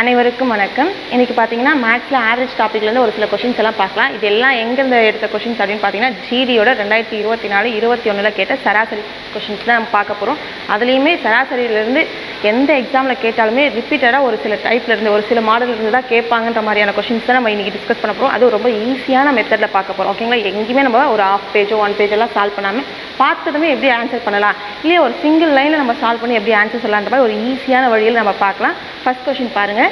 அனைவருக்கும் வணக்கம் இன்னைக்கு பார்த்தீங்கன்னா மேக்ஸில் ஆவரேஜ் டாப்பிக்லேருந்து ஒரு சில கொஷின்ஸ் எல்லாம் பார்க்கலாம் இது எல்லாம் எங்கேருந்து எடுத்த கொஷின்ஸ் அப்படின்னு பார்த்தீங்கன்னா ஜிடியோட ரெண்டாயிரத்தி இருபத்தி நாலு இருபத்தி ஒன்றில் கேட்ட சராசரி கொஷின்ஸ் தான் நம்ம பார்க்க போகிறோம் அதுலேயுமே சராசரியிலேருந்து எந்த எக்ஸாமில் கேட்டாலுமே ரிப்பீட்டடாக ஒரு சில டைப்ல இருந்து ஒரு சில மாடல் இருந்து தான் கேட்பாங்கன்ற மாதிரியான கொஷின்ஸ் தான் நம்ம இன்றைக்கி டிஸ்கஸ் பண்ண போகிறோம் அது ரொம்ப ஈஸியான மெத்தடில் பார்க்க போகிறோம் ஓகேங்களா எங்கேயுமே நம்ம ஒரு ஆஃப் பேஜோ ஒன் பேஜ் எல்லாம் சால்வ் பண்ணாமல் பார்த்ததுமே எப்படி ஆன்சர் பண்ணலாம் இல்லையா ஒரு சிங்கிள் லைனில் நம்ம சால்வ் பண்ணி எப்படி ஆன்சர் சொல்லலான்ற மாதிரி ஒரு ஈஸியான வழியில் நம்ம பார்க்கலாம் ஃபர்ஸ்ட் கொஷின் பாருங்கள்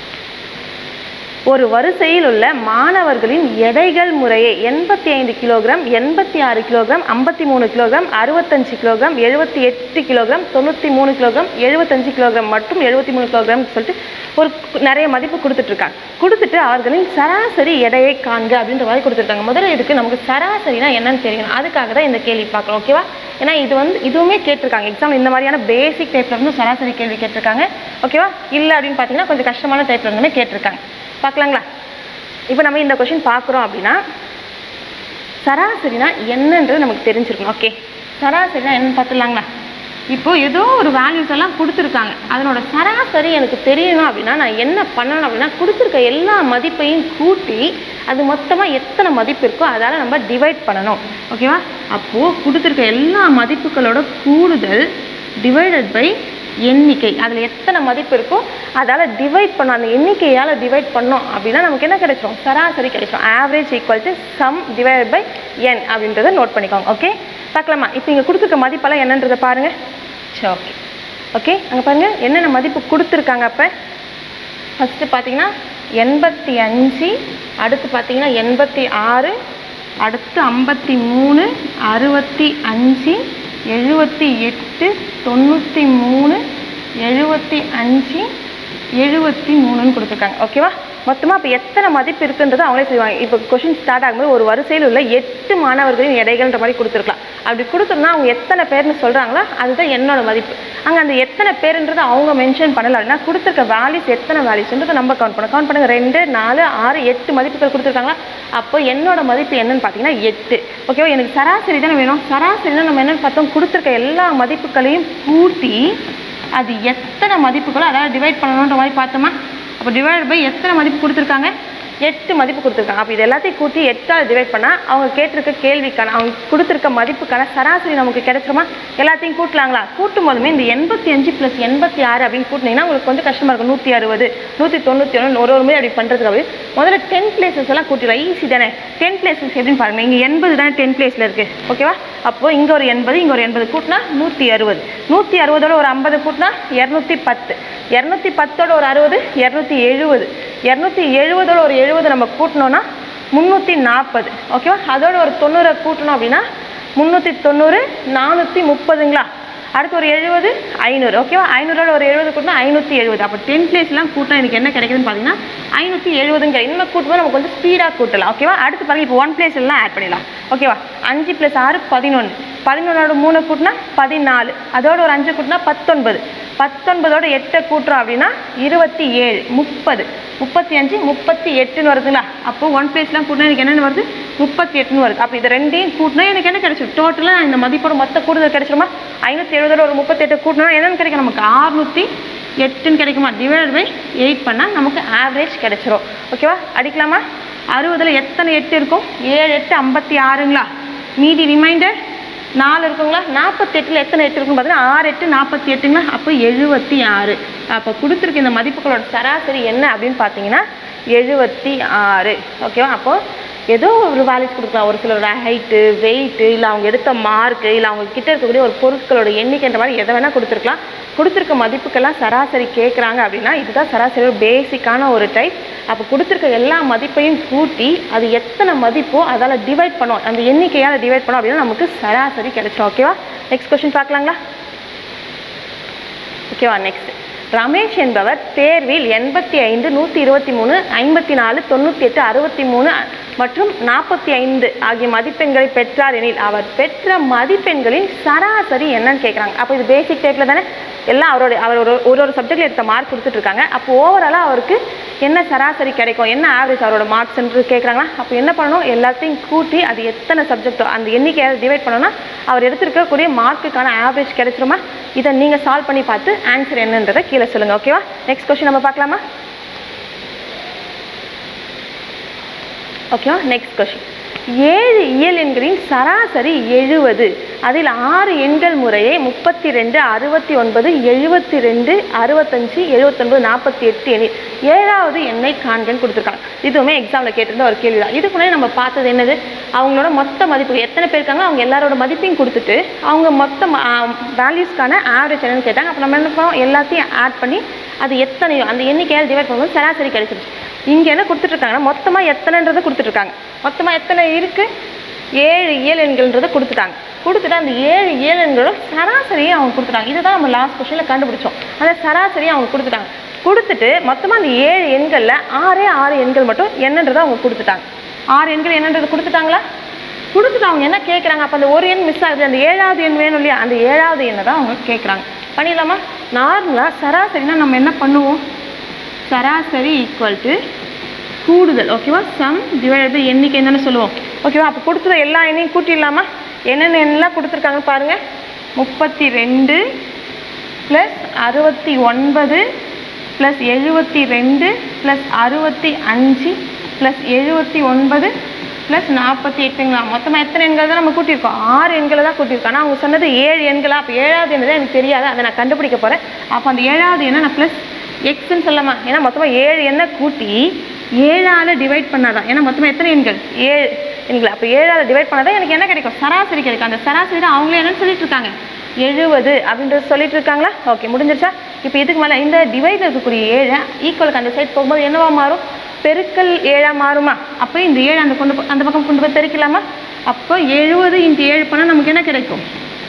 ஒரு வரிசையில் உள்ள மாணவர்களின் எடைகள் முறையே எண்பத்தி ஐந்து கிலோகிராம் எண்பத்தி ஆறு கிலோகிராம் ஐம்பத்தி மூணு கிலோகிராம் அறுபத்தஞ்சு கிலோகிராம் எழுபத்தி எட்டு கிலோகிராம் தொண்ணூற்றி மூணு கிலோகிராம் எழுபத்தஞ்சு கிலோகிராம் மற்றும் எழுபத்தி மூணு கிலோகிராம் சொல்லிட்டு ஒரு கு- நிறைய மதிப்பு கொடுத்துட்ருக்காங்க கொடுத்துட்டு அவர்களின் சராசரி எடையை காண்க அப்படின்ற மாதிரி கொடுத்துருக்காங்க முதல்ல இதுக்கு நமக்கு சராசரினா என்னன்னு தெரியணும் அதுக்காக தான் இந்த கேள்வி பார்க்கலாம் ஓகேவா ஏன்னா இது வந்து இதுவுமே கேட்டிருக்காங்க எக்ஸாம் இந்த மாதிரியான பேசிக் டைப்ல இருந்து சராசரி கேள்வி கேட்டிருக்காங்க ஓகேவா இல்லை அப்படின்னு பார்த்தீங்கன்னா கொஞ்சம் கஷ்டமான டைப்ல இருந்துமே கேட்டிருக்காங்க பார்க்கலாங்களா இப்போ நம்ம இந்த கொஷின் பார்க்குறோம் அப்படின்னா சராசரினா என்னன்றது நமக்கு தெரிஞ்சிருக்கணும் ஓகே சராசரினா என்னன்னு பார்த்துலாங்களா இப்போ ஏதோ ஒரு வேல்யூஸ் எல்லாம் கொடுத்துருக்காங்க அதனோட சராசரி எனக்கு தெரியணும் அப்படின்னா நான் என்ன பண்ணணும் அப்படின்னா கொடுத்துருக்க எல்லா மதிப்பையும் கூட்டி அது மொத்தமாக எத்தனை மதிப்பு இருக்கோ அதால் நம்ம டிவைட் பண்ணணும் ஓகேவா அப்போது கொடுத்துருக்க எல்லா மதிப்புகளோட கூடுதல் டிவைடட் பை எண்ணிக்கை அதில் எத்தனை மதிப்பு இருக்கோ அதால் டிவைட் பண்ணோம் அந்த எண்ணிக்கையால் டிவைட் பண்ணோம் அப்படின்னா நமக்கு என்ன கிடைச்சிரும் சராசரி கிடைச்சிரும் average equal to sum divide by N அப்படின்றத நோட் பண்ணிக்கோங்க ஓகே பார்க்கலாமா இப்போ இங்கே கொடுத்துருக்க மதிப்பெல்லாம் என்னன்றதை பாருங்கள் சரி ஓகே ஓகே அங்கே பாருங்கள் என்னென்ன மதிப்பு கொடுத்துருக்காங்க அப்போ ஃபஸ்ட்டு பார்த்தீங்கன்னா எண்பத்தி அஞ்சு அடுத்து பார்த்தீங்கன்னா எண்பத்தி ஆறு அடுத்து ஐம்பத்தி மூணு அறுபத்தி அஞ்சு எழுபத்தி எட்டு தொண்ணூற்றி மூணு எழுபத்தி அஞ்சு எழுபத்தி மூணுன்னு கொடுத்துருக்காங்க ஓகேவா மொத்தமாக அப்போ எத்தனை மதிப்பு இருக்குன்றது அவங்களே செய்வாங்க இப்போ கொஷின் ஸ்டார்ட் ஆகும்போது ஒரு வரிசையில் உள்ள எட்டு மாணவர்களின் எடைகள்ன்ற மாதிரி கொடுத்துருக்கலாம் அப்படி கொடுத்துருந்தா அவங்க எத்தனை பேர்னு சொல்கிறாங்களோ அதுதான் என்னோட மதிப்பு அங்கே அந்த எத்தனை பேருன்றதை அவங்க மென்ஷன் பண்ணல அப்படின்னா கொடுத்துருக்க வேல்யூஸ் எத்தனை வேல்யூஸ்ன்றதை நம்ம கவுண்ட் பண்ணணும் கவுண்ட் பண்ணுங்க ரெண்டு நாலு ஆறு எட்டு மதிப்புகள் கொடுத்துருக்காங்களா அப்போ என்னோட மதிப்பு என்னன்னு பார்த்தீங்கன்னா எட்டு ஓகேவா எனக்கு சராசரி தானே வேணும் சராசரினா நம்ம என்னன்னு பார்த்தோம் கொடுத்துருக்க எல்லா மதிப்புகளையும் கூட்டி அது எத்தனை மதிப்புகளோ அதாவது டிவைட் பண்ணணுன்ற மாதிரி பார்த்தோமா அப்போ டிவைட் பை எத்தனை மதிப்பு கொடுத்துருக்காங்க எட்டு மதிப்பு கொடுத்துருக்காங்க அப்போ இது எல்லாத்தையும் கூட்டி எட்டால் டிவைட் பண்ணால் அவங்க கேட்டிருக்க கேள்விக்கான அவங்க கொடுத்துருக்க மதிப்புக்கான சராசரி நமக்கு கிடைச்சிருமா எல்லாத்தையும் கூட்டலாங்களா கூட்டும் போதுமே இந்த எண்பத்தி அஞ்சு ப்ளஸ் எண்பத்தி ஆறு அப்படின்னு கூட்டினீங்கன்னா உங்களுக்கு கொஞ்சம் கஷ்டமாக இருக்கும் நூற்றி அறுபது நூற்றி தொண்ணூற்றி ஒன்று ஒரு ஒரு முறை அப்படி பண்ணுறதுக்கு அப்படி முதல்ல டென் பிளேசஸ் எல்லாம் கூட்டிடலாம் ஈஸி தானே டென் பிளேசஸ் எப்படின்னு பாருங்க இங்கே எண்பது தானே டென் பிளேஸில் இருக்குது ஓகேவா அப்போது இங்கே ஒரு எண்பது இங்கே ஒரு எண்பது கூட்டினா நூற்றி அறுபது நூற்றி அறுபதோட ஒரு ஐம்பது கூட்டினா இரநூத்தி பத்து இரநூத்தி பத்தோட ஒரு அறுபது இரநூத்தி எழுபது இரநூத்தி எழுபதோட ஒரு எழுபது நம்ம கூட்டினோன்னா முந்நூற்றி நாற்பது ஓகேவா அதோட ஒரு தொண்ணூறை கூட்டணும் அப்படின்னா முந்நூற்றி தொண்ணூறு நானூற்றி முப்பதுங்களா அடுத்து ஒரு எழுபது ஐநூறு ஓகேவா ஐநூறோட ஒரு எழுபது கூட்டினா ஐநூற்றி எழுபது அப்போ டென் பிளேஸ்லாம் கூட்டினா எனக்கு என்ன கிடைக்குதுன்னு பார்த்தீங்கன்னா ஐநூற்றி எழுபதுங்க இன்னும் கூட்டும்போது நம்ம கொஞ்சம் ஸ்பீடாக கூட்டலாம் ஓகேவா அடுத்து பாருங்க இப்போ ஒன் பிளேஸ் எல்லாம் ஆட் பண்ணிடலாம் ஓகேவா அஞ்சு ப்ளஸ் ஆறு பதினொன்று பதினொன்னோட மூணு கூட்டினா பதினாலு அதோட ஒரு அஞ்சு கூட்டினா பத்தொன்பது பத்தொன்பதோட எட்டை கூட்டுறோம் அப்படின்னா இருபத்தி ஏழு முப்பது முப்பத்தி அஞ்சு முப்பத்தி எட்டுன்னு வருதுங்களா அப்போ ஒன் பிளேஸ்லாம் கூட்டினா எனக்கு என்னென்னு வருது முப்பத்தி எட்டுன்னு வருது அப்போ இது ரெண்டையும் கூட்டினா எனக்கு என்ன கிடைச்சிடும் டோட்டலாக இந்த மதிப்போட மொத்த கூடுதல் கிடைச்சிருமா ஐநூற்றி எழுபதோட ஒரு முப்பத்தெட்டு கூட்டினா என்னென்னு கிடைக்கும் நமக்கு ஆறுநூற்றி எட்டுன்னு கிடைக்குமா டிவைட் பை எயிட் பண்ணால் நமக்கு ஆவரேஜ் கிடைச்சிரும் ஓகேவா அடிக்கலாமா அறுபதில் எத்தனை எட்டு இருக்கும் ஏழு எட்டு ஐம்பத்தி ஆறுங்களா மீதி ரிமைண்டர் நாலு இருக்குங்களா நாற்பத்தெட்டில் எத்தனை எட்டு இருக்குன்னு பார்த்தீங்கன்னா ஆறு எட்டு நாற்பத்தி எட்டுங்களா அப்போ எழுபத்தி ஆறு அப்போ கொடுத்துருக்க இந்த மதிப்புகளோட சராசரி என்ன அப்படின்னு பார்த்தீங்கன்னா எழுபத்தி ஆறு ஓகேவா அப்போது ஏதோ ஒரு வேல்யூஸ் கொடுக்கலாம் ஒரு சிலரோட ஹைட்டு வெயிட்டு இல்லை அவங்க எடுத்த மார்க்கு இல்லை அவங்க கிட்ட இருக்கக்கூடிய ஒரு பொருட்களோட எண்ணிக்கைன்ற மாதிரி எதை வேணால் கொடுத்துருக்கலாம் கொடுத்துருக்க மதிப்புக்கெல்லாம் சராசரி கேட்குறாங்க அப்படின்னா இதுதான் சராசரி ஒரு பேசிக்கான ஒரு டைப் அப்போ கொடுத்துருக்க எல்லா மதிப்பையும் கூட்டி அது எத்தனை மதிப்போ அதால் டிவைட் பண்ணோம் அந்த எண்ணிக்கையால் டிவைட் பண்ணோம் அப்படின்னா நமக்கு சராசரி கிடைச்சிடும் ஓகேவா நெக்ஸ்ட் கொஸ்டின் பார்க்கலாங்களா ஓகேவா நெக்ஸ்ட் ரமேஷ் என்பவர் தேர்வில் எண்பத்தி ஐந்து நூற்றி இருபத்தி மூணு ஐம்பத்தி நாலு தொண்ணூற்றி எட்டு அறுபத்தி மூணு மற்றும் நாற்பத்தி ஐந்து ஆகிய மதிப்பெண்களை பெற்றார் எனில் அவர் பெற்ற மதிப்பெண்களின் சராசரி என்னன்னு கேட்குறாங்க அப்போ இது பேசிக் டைப்பில் தானே எல்லாம் அவரோட அவர் ஒரு ஒரு ஒரு சப்ஜெக்டில் எடுத்த மார்க் கொடுத்துட்டு இருக்காங்க அப்போ ஓவராலாக அவருக்கு என்ன சராசரி கிடைக்கும் என்ன ஆவரேஜ் அவரோட மார்க்ஸ்ன்றது கேட்குறாங்களா அப்போ என்ன பண்ணணும் எல்லாத்தையும் கூட்டி அது எத்தனை சப்ஜெக்டோ அந்த எண்ணிக்கையை டிவைட் பண்ணோன்னா அவர் எடுத்திருக்கக்கூடிய மார்க்குக்கான ஆவரேஜ் கிடைச்சிருமா இதை நீங்கள் சால்வ் பண்ணி பார்த்து ஆன்சர் என்னன்றதை கீழே சொல்லுங்கள் ஓகேவா நெக்ஸ்ட் கொஸ்டின் நம்ம பார்க்கலாமா ஓகேவா நெக்ஸ்ட் கொஷின் ஏழு இயல் எண்களின் சராசரி எழுவது அதில் ஆறு எண்கள் முறையே முப்பத்தி ரெண்டு அறுபத்தி ஒன்பது எழுபத்தி ரெண்டு அறுபத்தஞ்சு எழுபத்தொன்பது நாற்பத்தி எட்டு எண்ணி ஏழாவது எண்ணை காண்கன்னு கொடுத்துருக்காங்க இதுவுமே எக்ஸாமில் கேட்டிருந்த ஒரு கேள்வி தான் இதுக்கு முன்னாடி நம்ம பார்த்தது என்னது அவங்களோட மொத்த மதிப்பு எத்தனை பேர் இருக்காங்க அவங்க எல்லாரோட மதிப்பையும் கொடுத்துட்டு அவங்க மொத்த வேல்யூஸ்க்கான ஆவரேஜ் என்னன்னு கேட்டாங்க அப்போ நம்ம என்ன பண்ணோம் எல்லாத்தையும் ஆட் பண்ணி அது எத்தனையோ அந்த எண்ணிக்கையால் டிவைட் பண்ணும்போது சராசரி கிடைச்சிருச்சு இங்கே என்ன கொடுத்துட்ருக்காங்கன்னா மொத்தமாக எத்தனைன்றதை கொடுத்துட்ருக்காங்க மொத்தமாக எத்தனை இருக்குது ஏழு இயல் எண்கள்ன்றதை கொடுத்துட்டாங்க கொடுத்துட்டு அந்த ஏழு இயல் எண்களோட சராசரியை அவங்க கொடுத்துட்டாங்க இதுதான் நம்ம லாஸ்ட் கொஸ்டினில் கண்டுபிடிச்சோம் அந்த சராசரியை அவங்க கொடுத்துட்டாங்க கொடுத்துட்டு மொத்தமாக அந்த ஏழு எண்களில் ஆறே ஆறு எண்கள் மட்டும் என்னன்றதை அவங்க கொடுத்துட்டாங்க ஆறு எண்கள் என்னன்றது கொடுத்துட்டாங்களா கொடுத்துட்டு அவங்க என்ன கேட்குறாங்க அப்போ அந்த ஒரு எண் மிஸ் ஆகுது அந்த ஏழாவது எண் வேணும் இல்லையா அந்த ஏழாவது எண்ணை தான் அவங்க கேட்குறாங்க பண்ணிடலாமா நார்மலாக சராசரினா நம்ம என்ன பண்ணுவோம் சராசரி ஈக்குவல் டு கூடுதல் ஓகேவா சம் டிவைட் பை எண்ணிக்கை என்னன்னு சொல்லுவோம் ஓகேவா அப்போ கொடுத்துற எல்லா எண்ணையும் கூட்டிடலாமா என்னென்ன எண்ணெலாம் கொடுத்துருக்காங்க பாருங்கள் முப்பத்தி ரெண்டு ப்ளஸ் அறுபத்தி ஒன்பது ப்ளஸ் எழுபத்தி ரெண்டு ப்ளஸ் அறுபத்தி அஞ்சு ப்ளஸ் எழுபத்தி ஒன்பது ப்ளஸ் நாற்பத்தி எட்டுங்களா மொத்தமாக எத்தனை எண்கள் தான் நம்ம கூட்டியிருக்கோம் ஆறு எண்களை தான் கூட்டியிருக்கோம் ஆனால் அவங்க சொன்னது ஏழு எண்களா அப்போ ஏழாவது எண் தான் எனக்கு தெரியாது அதை நான் கண்டுபிடிக்க போகிறேன் அப்போ அந்த ஏழாவது எண்ணை நான் ப்ளஸ் எக்ஸ்ன்னு சொல்லலாமா ஏன்னா மொத்தமாக ஏழு எண்ணை கூட்டி ஏழால் டிவைட் பண்ணாதான் ஏன்னா மொத்தமாக எத்தனை எண்கள் ஏழு எண்கள் அப்போ ஏழால் டிவைட் பண்ணாதான் எனக்கு என்ன கிடைக்கும் சராசரி கிடைக்கும் அந்த சராசரி தான் அவங்களே என்னன்னு சொல்லிட்டு இருக்காங்க எழுபது அப்படின்றது சொல்லிட்டு இருக்காங்களா ஓகே முடிஞ்சிருச்சா இப்போ இதுக்கு மேலே இந்த டிவைட் இருக்கக்கூடிய ஏழை ஈக்குவலுக்கு அந்த சைட் போகும்போது என்னவா மாறும் பெருக்கல் ஏழா மாறுமா அப்போ இந்த ஏழு அந்த கொண்டு போ- அந்த பக்கம் கொண்டு போய் பெருக்கலாமா அப்போ எழுபது இன்ட்டு ஏழு பண்ணால் நமக்கு என்ன கிடைக்கும்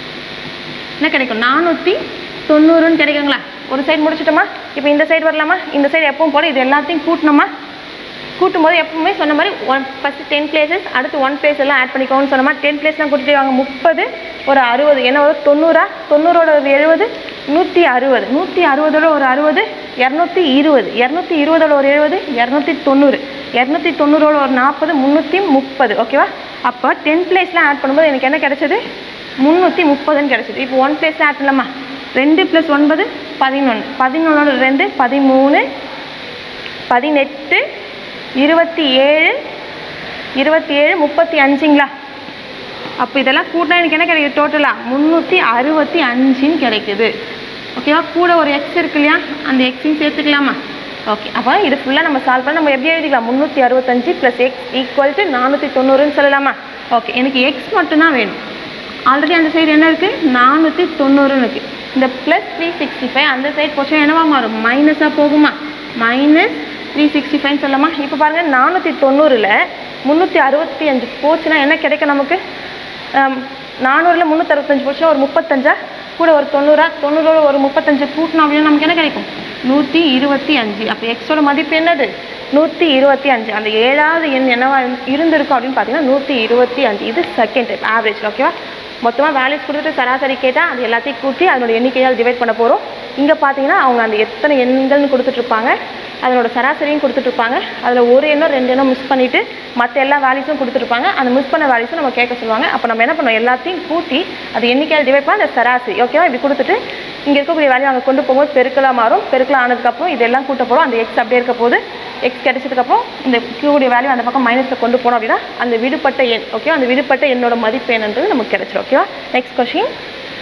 என்ன கிடைக்கும் நானூற்றி தொண்ணூறுன்னு கிடைக்குங்களா ஒரு சைடு முடிச்சிட்டோமா இப்போ இந்த சைடு வரலாமா இந்த சைடு எப்பவும் போல இது எல்லாத்தையும் கூட்டணுமா கூட்டும் போது எப்பவுமே சொன்ன மாதிரி ஒன் ஃபஸ்ட்டு டென் பிளேசஸ் அடுத்து ஒன் பிளேஸ் எல்லாம் ஆட் பண்ணிக்கோன்னு சொன்ன மாதிரி டென் பிளேஸ்லாம் கூட்டிட்டு வாங்க முப்பது ஒரு அறுபது என்ன ஒரு தொண்ணூறா தொண்ணூறோட ஒரு எழுபது நூற்றி அறுபது நூற்றி அறுபதோட ஒரு அறுபது இரநூத்தி இருபது இரநூத்தி இருபதோட ஒரு எழுபது இரநூத்தி தொண்ணூறு இரநூத்தி தொண்ணூறோட ஒரு நாற்பது முந்நூற்றி முப்பது ஓகேவா அப்போ டென் பிளேஸ்லாம் ஆட் பண்ணும்போது எனக்கு என்ன கிடைச்சது முந்நூற்றி முப்பதுன்னு கிடைச்சது இப்போ ஒன் பிளேஸில் ஆட் பண்ணலாமா ரெண்டு ப்ளஸ் ஒன்பது பதினொன்று பதினொன்னோட ரெண்டு பதிமூணு பதினெட்டு இருபத்தி ஏழு இருபத்தி ஏழு முப்பத்தி அஞ்சுங்களா அப்போ இதெல்லாம் கூட்டினா எனக்கு என்ன கிடைக்குது டோட்டலாக முந்நூற்றி அறுபத்தி அஞ்சுன்னு கிடைக்குது ஓகேவா கூட ஒரு எக்ஸ் இருக்கு இல்லையா அந்த எக்ஸையும் சேர்த்துக்கலாமா ஓகே அப்போ இது ஃபுல்லாக நம்ம சால்வ் பண்ண நம்ம எப்படி எழுதிக்கலாம் முந்நூற்றி அறுபத்தஞ்சு ப்ளஸ் எக்ஸ் ஈக்குவல் டு நானூற்றி தொண்ணூறுன்னு சொல்லலாமா ஓகே எனக்கு எக்ஸ் மட்டும்தான் வேணும் ஆல்ரெடி அந்த சைடு என்ன இருக்குது நானூற்றி தொண்ணூறுன்னு இருக்குது இந்த ப்ளஸ் த்ரீ சிக்ஸ்டி ஃபைவ் அந்த சைடு போச்சுன்னா என்னவா மாறும் மைனஸாக போகுமா மைனஸ் த்ரீ சிக்ஸ்டி ஃபைவ்னு சொல்லலாமா இப்போ பாருங்கள் நானூற்றி தொண்ணூறில் முந்நூற்றி அறுபத்தி அஞ்சு போச்சுன்னா என்ன கிடைக்கும் நமக்கு நானூறில் முந்நூற்றறுபத்தஞ்சு போச்சுன்னா ஒரு முப்பத்தஞ்சா கூட ஒரு தொண்ணூறா தொண்ணூறோட ஒரு முப்பத்தஞ்சு கூட்டணும் அப்படின்னா நமக்கு என்ன கிடைக்கும் நூற்றி இருபத்தி அஞ்சு அப்போ எக்ஸோட மதிப்பு என்னது நூற்றி இருபத்தி அஞ்சு அந்த ஏழாவது எண் என்னவா இருந்து- இருந்திருக்கும் அப்படின்னு பார்த்தீங்கன்னா நூற்றி இருபத்தி அஞ்சு இது செகண்ட் டைப் ஆவரேஜ் ஓகேவா மொத்தமாக வேல்யூஸ் கொடுத்துட்டு சராசரி கேட்டால் அது எல்லாத்தையும் கூட்டி அதனோட எண்ணிக்கையால் டிவைட் பண்ண போகிறோம் இங்கே பார்த்தீங்கன்னா அவங்க அந்த எத்தனை எண்கள்னு கொடுத்துட்ருப்பாங்க அதனோட சராசரியும் கொடுத்துட்ருப்பாங்க அதில் ஒரு எண்ணோ ரெண்டு எண்ணோ மிஸ் பண்ணிவிட்டு மற்ற எல்லா வேல்யூஸும் கொடுத்துருப்பாங்க அந்த மிஸ் பண்ண வேல்யூஸும் நம்ம கேட்க சொல்லுவாங்க அப்போ நம்ம என்ன பண்ணோம் எல்லாத்தையும் கூட்டி அது எண்ணிக்கையால் டிவைட் பண்ண அந்த சராசரி ஓகேவா இப்படி கொடுத்துட்டு இங்கே இருக்கக்கூடிய வேல்யூ அங்கே கொண்டு போகும்போது பெருக்கலாக மாறும் பெருக்கலாக ஆனதுக்கப்புறம் இதெல்லாம் கூட்ட போகிறோம் அந்த எக்ஸ் அப்படியே இருக்க போது எக்ஸ் கிடைச்சதுக்கப்புறம் இந்த கூடிய வேல்யூ அந்த பக்கம் மைனஸில் கொண்டு போனோம் அப்படின்னா அந்த விடுபட்ட எண் ஓகே அந்த விடுபட்ட எண்ணோட மதிப்பு என்னன்றது நமக்கு கிடைச்சிரும் ஓகேவா நெக்ஸ்ட் கொஷின்